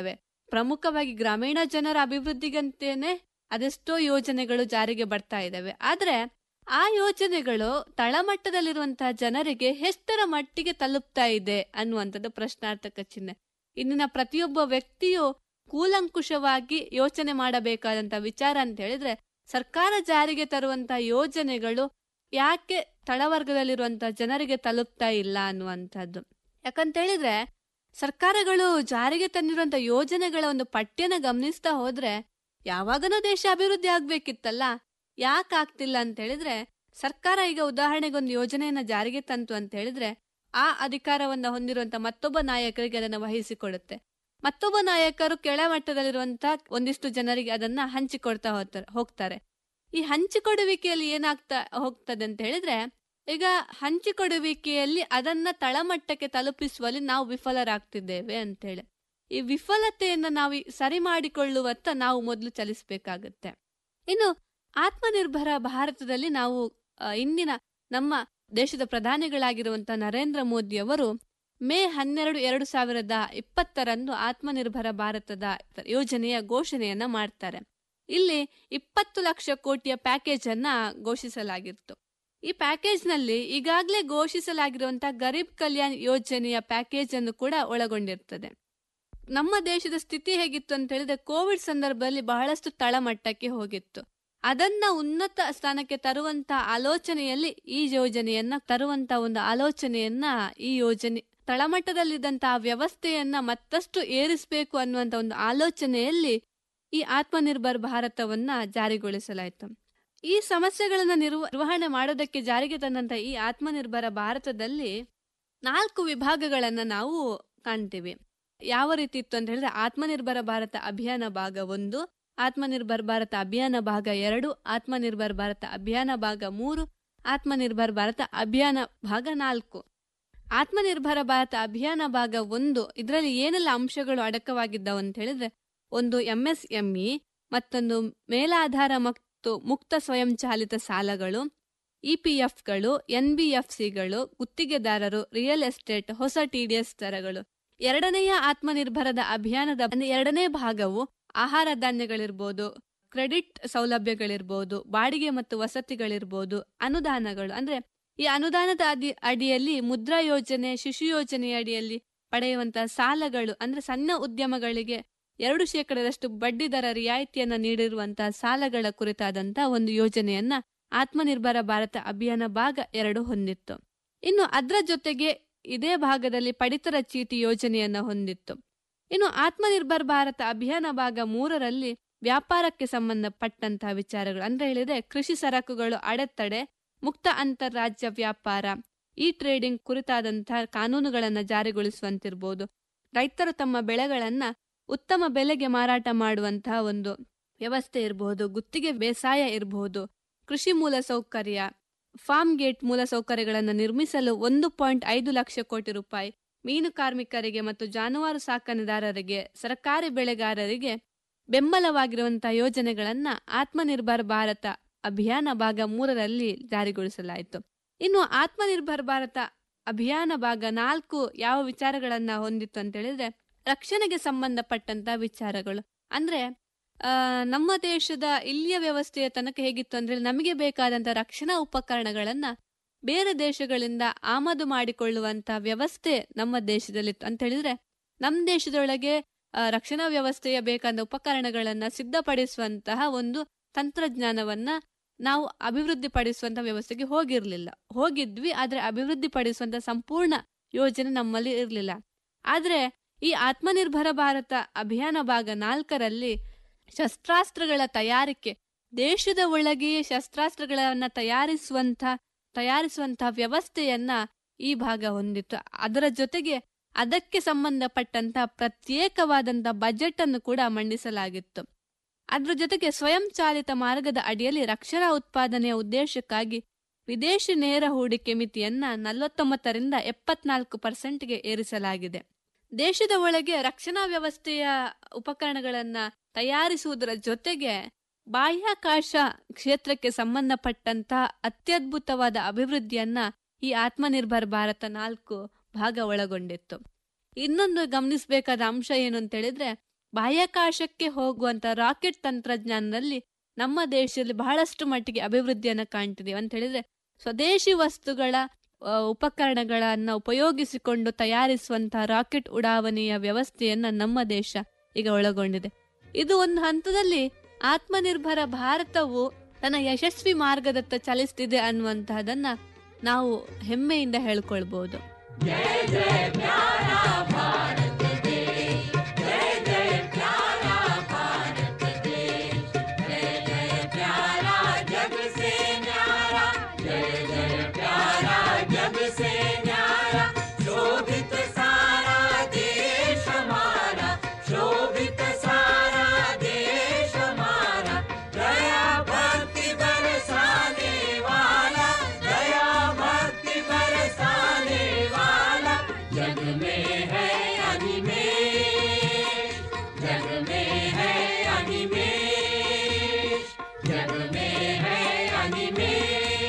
ಪ್ರಮುಖವಾಗಿ ಗ್ರಾಮೀಣ ಜನರ ಅಭಿವೃದ್ಧಿಗಂತೇನೆ ಅದೆಷ್ಟೋ ಯೋಜನೆಗಳು ಜಾರಿಗೆ ಬರ್ತಾ ಇದ್ದಾವೆ ಆದ್ರೆ ಆ ಯೋಜನೆಗಳು ತಳಮಟ್ಟದಲ್ಲಿರುವಂತಹ ಜನರಿಗೆ ಎಷ್ಟರ ಮಟ್ಟಿಗೆ ತಲುಪ್ತಾ ಇದೆ ಅನ್ನುವಂಥದ್ದು ಪ್ರಶ್ನಾರ್ಥಕ ಚಿಹ್ನೆ ಇಂದಿನ ಪ್ರತಿಯೊಬ್ಬ ವ್ಯಕ್ತಿಯು ಕೂಲಂಕುಷವಾಗಿ ಯೋಚನೆ ಮಾಡಬೇಕಾದಂತ ವಿಚಾರ ಅಂತ ಹೇಳಿದ್ರೆ ಸರ್ಕಾರ ಜಾರಿಗೆ ತರುವಂತ ಯೋಜನೆಗಳು ಯಾಕೆ ತಳವರ್ಗದಲ್ಲಿರುವಂತ ಜನರಿಗೆ ತಲುಪ್ತಾ ಇಲ್ಲ ಅನ್ನುವಂಥದ್ದು ಯಾಕಂತ ಹೇಳಿದ್ರೆ ಸರ್ಕಾರಗಳು ಜಾರಿಗೆ ತಂದಿರುವಂತ ಯೋಜನೆಗಳ ಒಂದು ಪಠ್ಯನ ಗಮನಿಸ್ತಾ ಹೋದ್ರೆ ಯಾವಾಗನೂ ದೇಶ ಅಭಿವೃದ್ಧಿ ಆಗ್ಬೇಕಿತ್ತಲ್ಲ ಯಾಕೆ ಆಗ್ತಿಲ್ಲ ಅಂತ ಹೇಳಿದ್ರೆ ಸರ್ಕಾರ ಈಗ ಉದಾಹರಣೆಗೆ ಒಂದು ಯೋಜನೆಯನ್ನ ಜಾರಿಗೆ ತಂತು ಅಂತ ಹೇಳಿದ್ರೆ ಆ ಅಧಿಕಾರವನ್ನ ಹೊಂದಿರುವಂತ ಮತ್ತೊಬ್ಬ ನಾಯಕರಿಗೆ ಅದನ್ನ ವಹಿಸಿಕೊಡುತ್ತೆ ಮತ್ತೊಬ್ಬ ನಾಯಕರು ಕೆಳಮಟ್ಟದಲ್ಲಿರುವಂತ ಒಂದಿಷ್ಟು ಜನರಿಗೆ ಅದನ್ನ ಹಂಚಿಕೊಡ್ತಾ ಹೋಗ್ತಾರೆ ಹೋಗ್ತಾರೆ ಈ ಹಂಚಿಕೊಡುವಿಕೆಯಲ್ಲಿ ಏನಾಗ್ತಾ ಹೋಗ್ತದೆ ಅಂತ ಹೇಳಿದ್ರೆ ಈಗ ಹಂಚಿಕೊಡುವಿಕೆಯಲ್ಲಿ ಅದನ್ನ ತಳಮಟ್ಟಕ್ಕೆ ತಲುಪಿಸುವಲ್ಲಿ ನಾವು ವಿಫಲರಾಗ್ತಿದ್ದೇವೆ ಅಂತೇಳಿ ಈ ವಿಫಲತೆಯನ್ನ ನಾವು ಈ ಸರಿ ಮಾಡಿಕೊಳ್ಳುವತ್ತ ನಾವು ಮೊದಲು ಚಲಿಸಬೇಕಾಗತ್ತೆ ಇನ್ನು ಆತ್ಮನಿರ್ಭರ ಭಾರತದಲ್ಲಿ ನಾವು ಆ, ಇಂದಿನ ನಮ್ಮ ದೇಶದ ಪ್ರಧಾನಿಗಳಾಗಿರುವಂತಹ ನರೇಂದ್ರ ಮೋದಿ ಅವರು ಮೇ ಹನ್ನೆರಡು ಎರಡು ಸಾವಿರದ ಇಪ್ಪತ್ತರಂದು ಆತ್ಮನಿರ್ಭರ ಭಾರತದ ಯೋಜನೆಯ ಘೋಷಣೆಯನ್ನ ಮಾಡ್ತಾರೆ ಇಲ್ಲಿ ಇಪ್ಪತ್ತು ಲಕ್ಷ ಕೋಟಿಯ ಪ್ಯಾಕೇಜ್ ಅನ್ನ ಘೋಷಿಸಲಾಗಿತ್ತು ಈ ಪ್ಯಾಕೇಜ್ ನಲ್ಲಿ ಈಗಾಗಲೇ ಘೋಷಿಸಲಾಗಿರುವಂತಹ ಗರೀಬ್ ಕಲ್ಯಾಣ್ ಯೋಜನೆಯ ಪ್ಯಾಕೇಜ್ ಅನ್ನು ಕೂಡ ಒಳಗೊಂಡಿರ್ತದೆ ನಮ್ಮ ದೇಶದ ಸ್ಥಿತಿ ಹೇಗಿತ್ತು ಅಂತ ಹೇಳಿದ್ರೆ ಕೋವಿಡ್ ಸಂದರ್ಭದಲ್ಲಿ ಬಹಳಷ್ಟು ತಳಮಟ್ಟಕ್ಕೆ ಹೋಗಿತ್ತು ಅದನ್ನ ಉನ್ನತ ಸ್ಥಾನಕ್ಕೆ ತರುವಂತ ಆಲೋಚನೆಯಲ್ಲಿ ಈ ಯೋಜನೆಯನ್ನ ತರುವಂತ ಒಂದು ಆಲೋಚನೆಯನ್ನ ಈ ಯೋಜನೆ ತಳಮಟ್ಟದಲ್ಲಿದ್ದಂತಹ ವ್ಯವಸ್ಥೆಯನ್ನ ಮತ್ತಷ್ಟು ಏರಿಸಬೇಕು ಅನ್ನುವಂತ ಒಂದು ಆಲೋಚನೆಯಲ್ಲಿ ಈ ಆತ್ಮನಿರ್ಭರ್ ಭಾರತವನ್ನ ಜಾರಿಗೊಳಿಸಲಾಯಿತು ಈ ಸಮಸ್ಯೆಗಳನ್ನ ನಿರ್ವ ನಿರ್ವಹಣೆ ಮಾಡೋದಕ್ಕೆ ಜಾರಿಗೆ ತಂದಂತ ಈ ಆತ್ಮನಿರ್ಭರ ಭಾರತದಲ್ಲಿ ನಾಲ್ಕು ವಿಭಾಗಗಳನ್ನ ನಾವು ಕಾಣ್ತೀವಿ ಯಾವ ರೀತಿ ಇತ್ತು ಅಂತ ಹೇಳಿದ್ರೆ ಆತ್ಮನಿರ್ಭರ ಭಾರತ ಅಭಿಯಾನ ಭಾಗ ಒಂದು ಆತ್ಮನಿರ್ಭರ್ ಭಾರತ ಅಭಿಯಾನ ಭಾಗ ಎರಡು ಆತ್ಮನಿರ್ಭರ್ ಭಾರತ ಅಭಿಯಾನ ಭಾಗ ಮೂರು ಆತ್ಮನಿರ್ಭರ್ ಭಾರತ ಅಭಿಯಾನ ಭಾಗ ನಾಲ್ಕು ಆತ್ಮನಿರ್ಭರ ಭಾರತ ಅಭಿಯಾನ ಭಾಗ ಒಂದು ಇದರಲ್ಲಿ ಏನೆಲ್ಲ ಅಂಶಗಳು ಅಡಕವಾಗಿದ್ದವು ಅಂತ ಹೇಳಿದ್ರೆ ಒಂದು ಎಂಎಸ್ಎಂಇ ಮತ್ತೊಂದು ಮೇಲಾಧಾರ ಮತ್ತು ಮುಕ್ತ ಸ್ವಯಂಚಾಲಿತ ಸಾಲಗಳು ಇಪಿಎಫ್ಗಳು ಎನ್ಬಿಎಫ್ಸಿಗಳು ಗುತ್ತಿಗೆದಾರರು ರಿಯಲ್ ಎಸ್ಟೇಟ್ ಹೊಸ ಟಿಡಿಎಸ್ ದರಗಳು ಎರಡನೆಯ ಆತ್ಮನಿರ್ಭರದ ಅಭಿಯಾನದ ಅಂದ್ರೆ ಎರಡನೇ ಭಾಗವು ಆಹಾರ ಧಾನ್ಯಗಳಿರ್ಬೋದು ಕ್ರೆಡಿಟ್ ಸೌಲಭ್ಯಗಳಿರ್ಬೋದು ಬಾಡಿಗೆ ಮತ್ತು ವಸತಿಗಳಿರ್ಬೋದು ಅನುದಾನಗಳು ಅಂದ್ರೆ ಈ ಅನುದಾನದ ಅಡಿ ಅಡಿಯಲ್ಲಿ ಮುದ್ರಾ ಯೋಜನೆ ಶಿಶು ಯೋಜನೆಯ ಅಡಿಯಲ್ಲಿ ಪಡೆಯುವಂತಹ ಸಾಲಗಳು ಅಂದ್ರೆ ಸಣ್ಣ ಉದ್ಯಮಗಳಿಗೆ ಎರಡು ಶೇಕಡದಷ್ಟು ಬಡ್ಡಿ ದರ ರಿಯಾಯಿತಿಯನ್ನ ನೀಡಿರುವಂತಹ ಸಾಲಗಳ ಕುರಿತಾದಂತಹ ಒಂದು ಯೋಜನೆಯನ್ನ ಆತ್ಮನಿರ್ಭರ ಭಾರತ ಅಭಿಯಾನ ಭಾಗ ಎರಡು ಹೊಂದಿತ್ತು ಇನ್ನು ಅದರ ಜೊತೆಗೆ ಇದೇ ಭಾಗದಲ್ಲಿ ಪಡಿತರ ಚೀಟಿ ಯೋಜನೆಯನ್ನ ಹೊಂದಿತ್ತು ಇನ್ನು ಆತ್ಮನಿರ್ಭರ್ ಭಾರತ ಅಭಿಯಾನ ಭಾಗ ಮೂರರಲ್ಲಿ ವ್ಯಾಪಾರಕ್ಕೆ ಸಂಬಂಧಪಟ್ಟಂತಹ ವಿಚಾರಗಳು ಅಂದ್ರೆ ಹೇಳಿದ್ರೆ ಕೃಷಿ ಸರಕುಗಳು ಅಡೆತಡೆ ಮುಕ್ತ ಅಂತಾರಾಜ್ಯ ವ್ಯಾಪಾರ ಇ ಟ್ರೇಡಿಂಗ್ ಕುರಿತಾದಂತಹ ಕಾನೂನುಗಳನ್ನ ಜಾರಿಗೊಳಿಸುವಂತಿರ್ಬೋದು ರೈತರು ತಮ್ಮ ಬೆಳೆಗಳನ್ನ ಉತ್ತಮ ಬೆಲೆಗೆ ಮಾರಾಟ ಮಾಡುವಂತಹ ಒಂದು ವ್ಯವಸ್ಥೆ ಇರಬಹುದು ಗುತ್ತಿಗೆ ಬೇಸಾಯ ಇರಬಹುದು ಕೃಷಿ ಮೂಲ ಸೌಕರ್ಯ ಫಾರ್ಮ್ ಗೇಟ್ ಮೂಲ ಸೌಕರ್ಯಗಳನ್ನು ನಿರ್ಮಿಸಲು ಒಂದು ಪಾಯಿಂಟ್ ಐದು ಲಕ್ಷ ಕೋಟಿ ರೂಪಾಯಿ ಮೀನು ಕಾರ್ಮಿಕರಿಗೆ ಮತ್ತು ಜಾನುವಾರು ಸಾಕಣೆದಾರರಿಗೆ ಸರ್ಕಾರಿ ಬೆಳೆಗಾರರಿಗೆ ಬೆಂಬಲವಾಗಿರುವಂತಹ ಯೋಜನೆಗಳನ್ನ ಆತ್ಮನಿರ್ಭರ್ ಭಾರತ ಅಭಿಯಾನ ಭಾಗ ಮೂರರಲ್ಲಿ ಜಾರಿಗೊಳಿಸಲಾಯಿತು ಇನ್ನು ಆತ್ಮನಿರ್ಭರ್ ಭಾರತ ಅಭಿಯಾನ ಭಾಗ ನಾಲ್ಕು ಯಾವ ವಿಚಾರಗಳನ್ನ ಹೊಂದಿತ್ತು ಅಂತ ಹೇಳಿದ್ರೆ ರಕ್ಷಣೆಗೆ ಸಂಬಂಧಪಟ್ಟಂತ ವಿಚಾರಗಳು ಅಂದ್ರೆ ಆ, ನಮ್ಮ ದೇಶದ ಇಲ್ಲಿಯ ವ್ಯವಸ್ಥೆಯ ತನಕ ಹೇಗಿತ್ತು ಅಂದ್ರೆ ನಮಗೆ ಬೇಕಾದಂತ ರಕ್ಷಣಾ ಉಪಕರಣಗಳನ್ನ ಬೇರೆ ದೇಶಗಳಿಂದ ಆಮದು ಮಾಡಿಕೊಳ್ಳುವಂತ ವ್ಯವಸ್ಥೆ ನಮ್ಮ ದೇಶದಲ್ಲಿತ್ತು ಅಂತ ಹೇಳಿದ್ರೆ ನಮ್ಮ ದೇಶದೊಳಗೆ ಆ, ರಕ್ಷಣಾ ವ್ಯವಸ್ಥೆಯ ಬೇಕಾದ ಉಪಕರಣಗಳನ್ನ ಸಿದ್ಧಪಡಿಸುವಂತಹ ಒಂದು ತಂತ್ರಜ್ಞಾನವನ್ನ ನಾವು ಅಭಿವೃದ್ಧಿ ಪಡಿಸುವಂತ ವ್ಯವಸ್ಥೆಗೆ ಹೋಗಿರ್ಲಿಲ್ಲ ಹೋಗಿದ್ವಿ ಆದ್ರೆ ಅಭಿವೃದ್ಧಿ ಪಡಿಸುವಂತ ಸಂಪೂರ್ಣ ಯೋಜನೆ ನಮ್ಮಲ್ಲಿ ಇರಲಿಲ್ಲ ಆದ್ರೆ ಈ ಆತ್ಮನಿರ್ಭರ ಭಾರತ ಅಭಿಯಾನ ಭಾಗ ನಾಲ್ಕರಲ್ಲಿ ಶಸ್ತ್ರಾಸ್ತ್ರಗಳ ತಯಾರಿಕೆ ದೇಶದ ಒಳಗೆಯೇ ಶಸ್ತ್ರಾಸ್ತ್ರಗಳನ್ನ ತಯಾರಿಸುವಂತ ತಯಾರಿಸುವಂತಹ ವ್ಯವಸ್ಥೆಯನ್ನ ಈ ಭಾಗ ಹೊಂದಿತ್ತು ಅದರ ಜೊತೆಗೆ ಅದಕ್ಕೆ ಸಂಬಂಧಪಟ್ಟಂತ ಪ್ರತ್ಯೇಕವಾದಂತ ಬಜೆಟ್ ಅನ್ನು ಕೂಡ ಮಂಡಿಸಲಾಗಿತ್ತು ಅದರ ಜೊತೆಗೆ ಸ್ವಯಂ ಚಾಲಿತ ಮಾರ್ಗದ ಅಡಿಯಲ್ಲಿ ರಕ್ಷಣಾ ಉತ್ಪಾದನೆಯ ಉದ್ದೇಶಕ್ಕಾಗಿ ವಿದೇಶಿ ನೇರ ಹೂಡಿಕೆ ಮಿತಿಯನ್ನ ನಲವತ್ತೊಂಬತ್ತರಿಂದ ಎಪ್ಪತ್ನಾಲ್ಕು ಪರ್ಸೆಂಟ್ಗೆ ಏರಿಸಲಾಗಿದೆ ದೇಶದ ಒಳಗೆ ರಕ್ಷಣಾ ವ್ಯವಸ್ಥೆಯ ಉಪಕರಣಗಳನ್ನ ತಯಾರಿಸುವುದರ ಜೊತೆಗೆ ಬಾಹ್ಯಾಕಾಶ ಕ್ಷೇತ್ರಕ್ಕೆ ಸಂಬಂಧಪಟ್ಟಂತ ಅತ್ಯದ್ಭುತವಾದ ಅಭಿವೃದ್ಧಿಯನ್ನ ಈ ಆತ್ಮನಿರ್ಭರ್ ಭಾರತ ನಾಲ್ಕು ಭಾಗ ಒಳಗೊಂಡಿತ್ತು ಇನ್ನೊಂದು ಗಮನಿಸಬೇಕಾದ ಅಂಶ ಏನು ಅಂತ ಹೇಳಿದ್ರೆ ಬಾಹ್ಯಾಕಾಶಕ್ಕೆ ಹೋಗುವಂತ ರಾಕೆಟ್ ತಂತ್ರಜ್ಞಾನದಲ್ಲಿ ನಮ್ಮ ದೇಶದಲ್ಲಿ ಬಹಳಷ್ಟು ಮಟ್ಟಿಗೆ ಅಭಿವೃದ್ಧಿಯನ್ನ ಕಾಣ್ತಿದೀವಿ ಅಂತ ಹೇಳಿದ್ರೆ ಸ್ವದೇಶಿ ವಸ್ತುಗಳ ಆ, ಉಪಕರಣಗಳನ್ನ ಉಪಯೋಗಿಸಿಕೊಂಡು ತಯಾರಿಸುವಂತಹ ರಾಕೆಟ್ ಉಡಾವಣೆಯ ವ್ಯವಸ್ಥೆಯನ್ನ ನಮ್ಮ ದೇಶ ಈಗ ಒಳಗೊಂಡಿದೆ ಇದು ಒಂದು ಹಂತದಲ್ಲಿ ಆತ್ಮನಿರ್ಭರ ಭಾರತವು ತನ್ನ ಯಶಸ್ವಿ ಮಾರ್ಗದತ್ತ ಚಲಿಸ್ತಿದೆ ಅನ್ನುವಂತಹದನ್ನ ನಾವು ಹೆಮ್ಮೆಯಿಂದ ಹೇಳ್ಕೊಳ್ಬಹುದು शोभित सारा देश हमारा शोभित सारा देश हमारा दया भक्ति बरसाने वाला दया भक्ति बरसाने वाला जग में है अनिमेष जग में है अनिमेष जग में है अनिमेष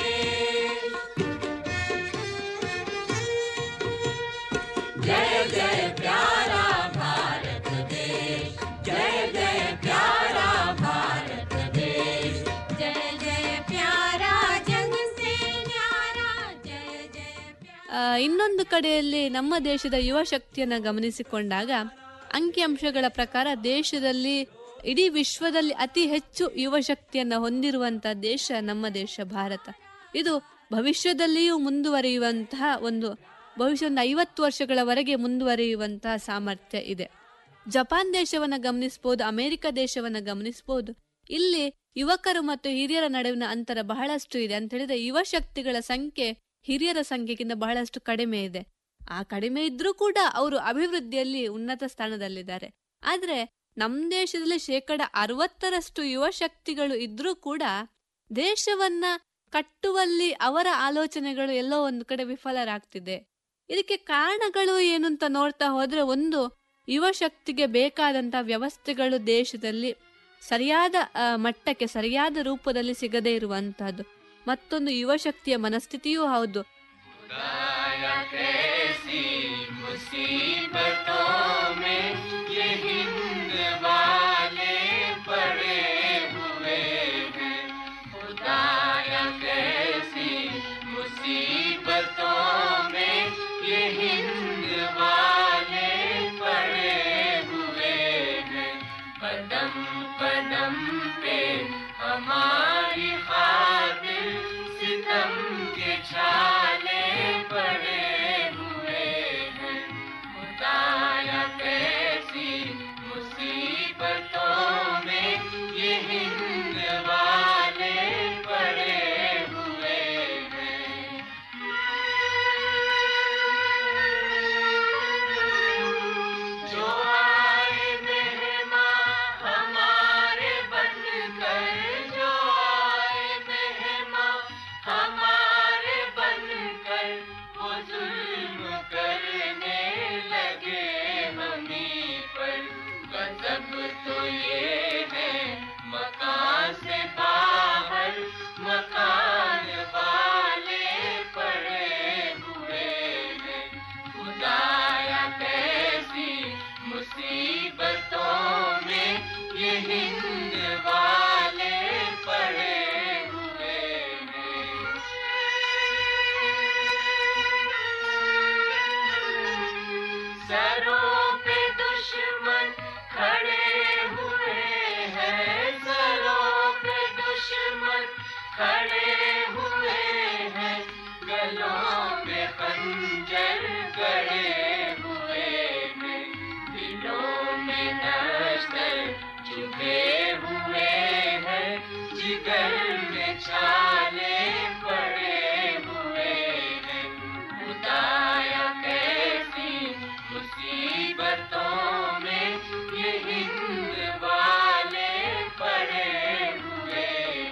जय जय प्यारा भारत देश जय जय प्यारा भारत देश जय जय प्यारा जग से न्यारा जय ಆ, ಇನ್ನೊಂದು ಕಡೆಯಲ್ಲಿ ನಮ್ಮ ದೇಶದ ಯುವ ಶಕ್ತಿಯನ್ನ ಗಮನಿಸಿಕೊಂಡಾಗ ಅಂಕಿಅಂಶಗಳ ಪ್ರಕಾರ ದೇಶದಲ್ಲಿ ಇಡೀ ವಿಶ್ವದಲ್ಲಿ ಅತಿ ಹೆಚ್ಚು ಯುವ ಶಕ್ತಿಯನ್ನ ಹೊಂದಿರುವಂತ ದೇಶ ನಮ್ಮ ದೇಶ ಭಾರತ ಇದು ಭವಿಷ್ಯದಲ್ಲಿಯೂ ಮುಂದುವರಿಯುವಂತಹ ಒಂದು ಭವಿಷ್ಯ ಒಂದು ಐವತ್ತು ವರ್ಷಗಳವರೆಗೆ ಮುಂದುವರಿಯುವಂತಹ ಸಾಮರ್ಥ್ಯ ಇದೆ ಜಪಾನ್ ದೇಶವನ್ನ ಗಮನಿಸಬಹುದು ಅಮೆರಿಕ ದೇಶವನ್ನ ಗಮನಿಸಬಹುದು ಇಲ್ಲಿ ಯುವಕರು ಮತ್ತು ಹಿರಿಯರ ನಡುವಿನ ಅಂತರ ಬಹಳಷ್ಟು ಇದೆ ಅಂತ ಹೇಳಿದ್ರೆ ಯುವ ಶಕ್ತಿಗಳ ಸಂಖ್ಯೆ ಹಿರಿಯರ ಸಂಖ್ಯೆಗಿಂತ ಬಹಳಷ್ಟು ಕಡಿಮೆ ಇದೆ ಆ ಕಡಿಮೆ ಇದ್ರೂ ಕೂಡ ಅವರು ಅಭಿವೃದ್ಧಿಯಲ್ಲಿ ಉನ್ನತ ಸ್ಥಾನದಲ್ಲಿದ್ದಾರೆ ಆದ್ರೆ ನಮ್ ದೇಶದಲ್ಲಿ ಶೇಕಡ ಅರವತ್ತರಷ್ಟು ಯುವ ಶಕ್ತಿಗಳು ಇದ್ರೂ ಕೂಡ ದೇಶವನ್ನ ಕಟ್ಟುವಲ್ಲಿ ಅವರ ಆಲೋಚನೆಗಳು ಎಲ್ಲೋ ಒಂದು ಕಡೆ ವಿಫಲರಾಗ್ತಿದೆ ಇದಕ್ಕೆ ಕಾರಣಗಳು ಏನು ಅಂತ ನೋಡ್ತಾ ಹೋದ್ರೆ ಒಂದು ಯುವ ಶಕ್ತಿಗೆ ಬೇಕಾದಂತ ವ್ಯವಸ್ಥೆಗಳು ದೇಶದಲ್ಲಿ ಸರಿಯಾದ ಆ, ಮಟ್ಟಕ್ಕೆ ಸರಿಯಾದ ರೂಪದಲ್ಲಿ ಸಿಗದೇ ಇರುವಂತಹದ್ದು ಮತ್ತೊಂದು ಯುವ ಶಕ್ತಿಯ ಮನಸ್ಥಿತಿಯೂ ಹೌದು खुदाया कैसी मुसीबतों में ये हिंद वाले पड़े हुए हैं खुदाया कैसी मुसीबतों में ये हिंद वाले पड़े हुए हैं कदम कदम पे हमारी खातिर सितम के छाले पड़े हुए हैं खुदाया कैसी मुसीबतों में ये हिंद वाले पड़े हुए हैं जो आए मेहमान हमारे बनकर जो आए मेहमान हमारे बनकर वो जुल्म करने लगे हमी पर गजब तो ये है मकान से बाहर मकान वाले पड़े हुए हैं खुदाया कैसी मुसीबतों में ये हिंद वाले पड़े हुए हैं सरों पे दुश्मन खड़े हुए हैं सरों पे दुश्मन खड़े हुए हैं गलों में खंजर गड़े हुए हैं दिलों में नस्तर चुभे हुए हैं जिगर में छाले पड़े हुए हैं खुदाया कैसी मुसीबतों में ये हिंद वाले पड़े हुए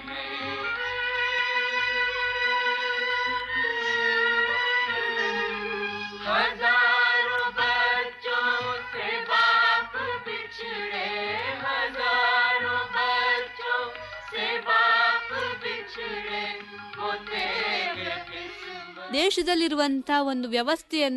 हैं हजारों बच्चों से बाप बिछड़े हजारों बच्चों से बाप बिछड़े वो तेरे किस्मत ದೇಶದಲ್ಲಿರುವಂತಹ ಒಂದು ವ್ಯವಸ್ಥೆಯನ್ನ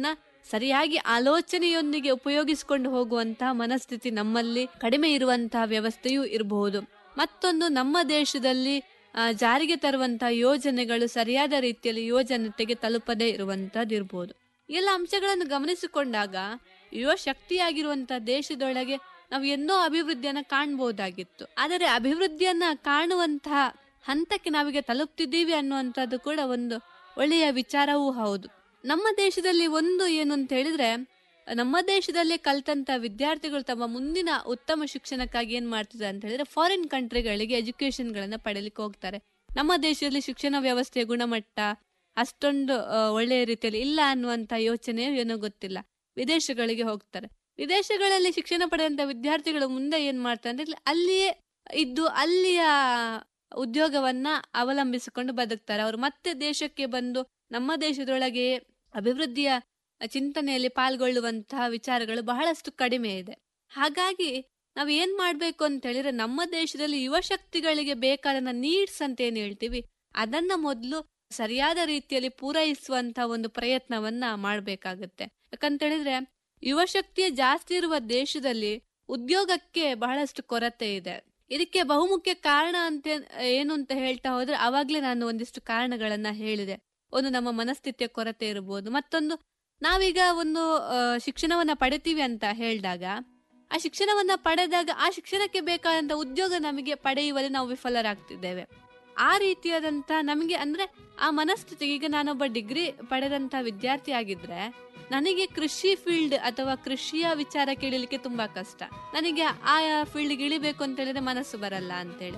ಸರಿಯಾಗಿ ಆಲೋಚನೆಯೊಂದಿಗೆ ಉಪಯೋಗಿಸಿಕೊಂಡು ಹೋಗುವಂತಹ ಮನಸ್ಥಿತಿ ನಮ್ಮಲ್ಲಿ ಕಡಿಮೆ ಇರುವಂತಹ ವ್ಯವಸ್ಥೆಯೂ ಇರಬಹುದು ಮತ್ತೊಂದು ನಮ್ಮ ದೇಶದಲ್ಲಿ ಆ, ಜಾರಿಗೆ ತರುವಂತಹ ಯೋಜನೆಗಳು ಸರಿಯಾದ ರೀತಿಯಲ್ಲಿ ಯೋಜನೆಗೆ ತಲುಪದೇ ಇರುವಂತಹದ್ದಿರ್ಬೋದು ಎಲ್ಲ ಅಂಶಗಳನ್ನು ಗಮನಿಸಿಕೊಂಡಾಗ ಯುವ ಶಕ್ತಿಯಾಗಿರುವಂತಹ ದೇಶದೊಳಗೆ ನಾವು ಎನ್ನೋ ಅಭಿವೃದ್ಧಿಯನ್ನ ಕಾಣಬಹುದಾಗಿತ್ತು ಆದರೆ ಅಭಿವೃದ್ಧಿಯನ್ನ ಕಾಣುವಂತಹ ಹಂತಕ್ಕೆ ನಾವೀಗ ತಲುಪ್ತಿದ್ದೀವಿ ಅನ್ನುವಂಥದ್ದು ಕೂಡ ಒಂದು ಒಳ್ಳೆಯ ವಿಚಾರವೂ ಹೌದು ನಮ್ಮ ದೇಶದಲ್ಲಿ ಒಂದು ಏನು ಅಂತ ಹೇಳಿದ್ರೆ ನಮ್ಮ ದೇಶದಲ್ಲಿ ಕಲ್ತಂತ ವಿದ್ಯಾರ್ಥಿಗಳು ತಮ್ಮ ಮುಂದಿನ ಉತ್ತಮ ಶಿಕ್ಷಣಕ್ಕಾಗಿ ಏನ್ ಮಾಡ್ತಿದ್ದಾರೆ ಅಂತ ಹೇಳಿದ್ರೆ ಫಾರಿನ್ ಕಂಟ್ರಿಗಳಿಗೆ ಎಜುಕೇಶನ್ ಗಳನ್ನ ಪಡೆಯಲಿಕ್ಕೆ ಹೋಗ್ತಾರೆ ನಮ್ಮ ದೇಶದಲ್ಲಿ ಶಿಕ್ಷಣ ವ್ಯವಸ್ಥೆಯ ಗುಣಮಟ್ಟ ಅಷ್ಟೊಂದು ಆ, ಒಳ್ಳೆಯ ರೀತಿಯಲ್ಲಿ ಇಲ್ಲ ಅನ್ನುವಂತ ಯೋಚನೆ ಏನೋ ಗೊತ್ತಿಲ್ಲ ವಿದೇಶಗಳಿಗೆ ಹೋಗ್ತಾರೆ ವಿದೇಶಗಳಲ್ಲಿ ಶಿಕ್ಷಣ ಪಡೆದಂತ ವಿದ್ಯಾರ್ಥಿಗಳು ಮುಂದೆ ಏನ್ ಮಾಡ್ತಾರೆ ಅಂದ್ರೆ ಅಲ್ಲಿಯೇ ಇದ್ದು ಅಲ್ಲಿಯ ಉದ್ಯೋಗವನ್ನ ಅವಲಂಬಿಸಿಕೊಂಡು ಬದುಕ್ತಾರೆ ಅವರು ಮತ್ತೆ ದೇಶಕ್ಕೆ ಬಂದು ನಮ್ಮ ದೇಶದೊಳಗೆ ಅಭಿವೃದ್ಧಿಯ ಚಿಂತನೆಯಲ್ಲಿ ಪಾಲ್ಗೊಳ್ಳುವಂತಹ ವಿಚಾರಗಳು ಬಹಳಷ್ಟು ಕಡಿಮೆ ಇದೆ ಹಾಗಾಗಿ ನಾವ್ ಏನ್ ಮಾಡ್ಬೇಕು ಅಂತ ಹೇಳಿದ್ರೆ ನಮ್ಮ ದೇಶದಲ್ಲಿ ಯುವ ಶಕ್ತಿಗಳಿಗೆ ಬೇಕಾದ ನೀಡ್ಸ್ ಅಂತ ಏನ್ ಹೇಳ್ತೀವಿ ಅದನ್ನ ಮೊದಲು ಸರಿಯಾದ ರೀತಿಯಲ್ಲಿ ಪೂರೈಸುವಂತ ಒಂದು ಪ್ರಯತ್ನವನ್ನ ಮಾಡ್ಬೇಕಾಗತ್ತೆ ಯಾಕಂತ ಹೇಳಿದ್ರೆ ಯುವ ಶಕ್ತಿಯ ಜಾಸ್ತಿ ಇರುವ ದೇಶದಲ್ಲಿ ಉದ್ಯೋಗಕ್ಕೆ ಬಹಳಷ್ಟು ಕೊರತೆ ಇದೆ ಇದಕ್ಕೆ ಬಹುಮುಖ್ಯ ಕಾರಣ ಅಂತ ಏನು ಅಂತ ಹೇಳ್ತಾ ಹೋದ್ರೆ ಅವಾಗ್ಲೇ ನಾನು ಒಂದಿಷ್ಟು ಕಾರಣಗಳನ್ನ ಹೇಳಿದೆ ಒಂದು ನಮ್ಮ ಮನಸ್ಥಿತಿಯ ಕೊರತೆ ಇರಬಹುದು ಮತ್ತೊಂದು ನಾವೀಗ ಒಂದು ಆ, ಶಿಕ್ಷಣವನ್ನ ಪಡಿತೀವಿ ಅಂತ ಹೇಳಿದಾಗ ಆ ಶಿಕ್ಷಣವನ್ನ ಪಡೆದಾಗ ಆ ಶಿಕ್ಷಣಕ್ಕೆ ಬೇಕಾದಂತ ಉದ್ಯೋಗ ನಮಗೆ ಪಡೆಯುವಲ್ಲಿ ನಾವು ವಿಫಲರಾಗ್ತಿದ್ದೇವೆ ಆ ರೀತಿಯಾದಂತ ನಮಗೆ ಅಂದ್ರೆ ಆ ಮನಸ್ಥಿತಿಗೆ ಈಗ ನಾನೊಬ್ಬ ಡಿಗ್ರಿ ಪಡೆದಂತ ವಿದ್ಯಾರ್ಥಿ ಆಗಿದ್ರೆ ನನಗೆ ಕೃಷಿ ಫೀಲ್ಡ್ ಅಥವಾ ಕೃಷಿಯ ವಿಚಾರ ಕೇಳಲಿಕ್ಕೆ ತುಂಬಾ ಕಷ್ಟ ನನಗೆ ಆ ಫೀಲ್ಡ್ ಇಳಿಬೇಕು ಅಂತ ಹೇಳಿದ್ರೆ ಮನಸ್ಸು ಬರಲ್ಲ ಅಂತೇಳಿ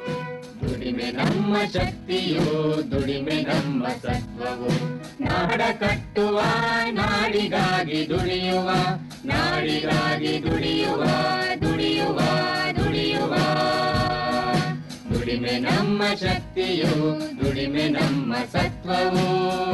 ದುಡಿಮೆ ನಮ್ಮ ಶಕ್ತಿಯು ದುಡಿಮೆ ನಮ್ಮ ಸತ್ವವು ನಾಡ ಕಟ್ಟುವ ನಾಡಿಗಾಗಿ ದುಡಿಯುವ ನಾಡಿಗಾಗಿ ದುಡಿಯುವ ದುಡಿಯುವ ದುಡಿಯುವ ದುಡಿಮೆ ನಮ್ಮ ಶಕ್ತಿಯು ದುಡಿಮೆ ನಮ್ಮ ಸತ್ವವು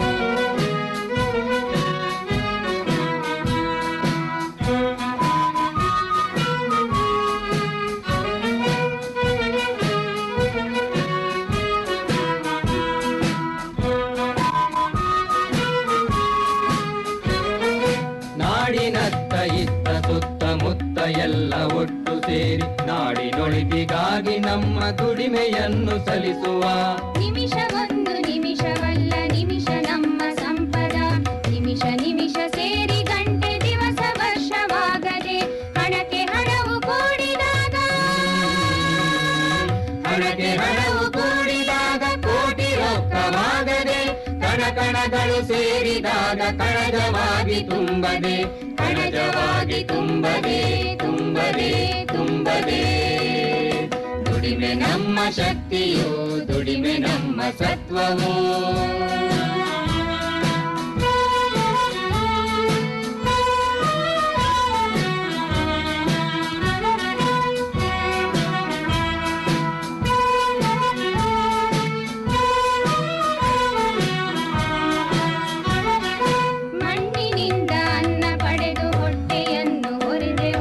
ನಾಡಿನತ್ತ ಇತ್ತ ಸುತ್ತಮುತ್ತ ಎಲ್ಲ ಒಟ್ಟು ಸೇರಿ ನಾಡಿನೊಳಿತಿಗಾಗಿ ನಮ್ಮ ದುಡಿಮೆಯನ್ನು ಸಲ್ಲಿಸುವ ನಿಮಿಷವೊಂದು ನಿಮಿಷವಲ್ಲ ನಿಮಿಷ ನಮ್ಮ ಸಂಪದ ನಿಮಿಷ ನಿಮಿಷ ಸೇರಿ ಗಂಟೆ ದಿವಸ ವರ್ಷವಾಗದೆ ಹಣಕ್ಕೆ ಹಣವು ಕೂಡಿದಾಗ ಹಣಕ್ಕೆ ಹಣವು ಕೂಡಿದಾಗ ಕೋಟಿ ರೊಕ್ಕವಾಗದೆ ಕಣ ಕಣಗಳು ಸೇರಿದಾಗ ಕಣಜವಾಗಿ ತುಂಬದೆ ಕಣಜವಾಗಿ ತುಂಬದೆ ತುಂಬದೆ ತುಂಬದೆ ದುಡಿಮೆ ನಮ್ಮ ಶಕ್ತಿಯು ದುಡಿಮೆ ನಮ್ಮ ಸತ್ವವು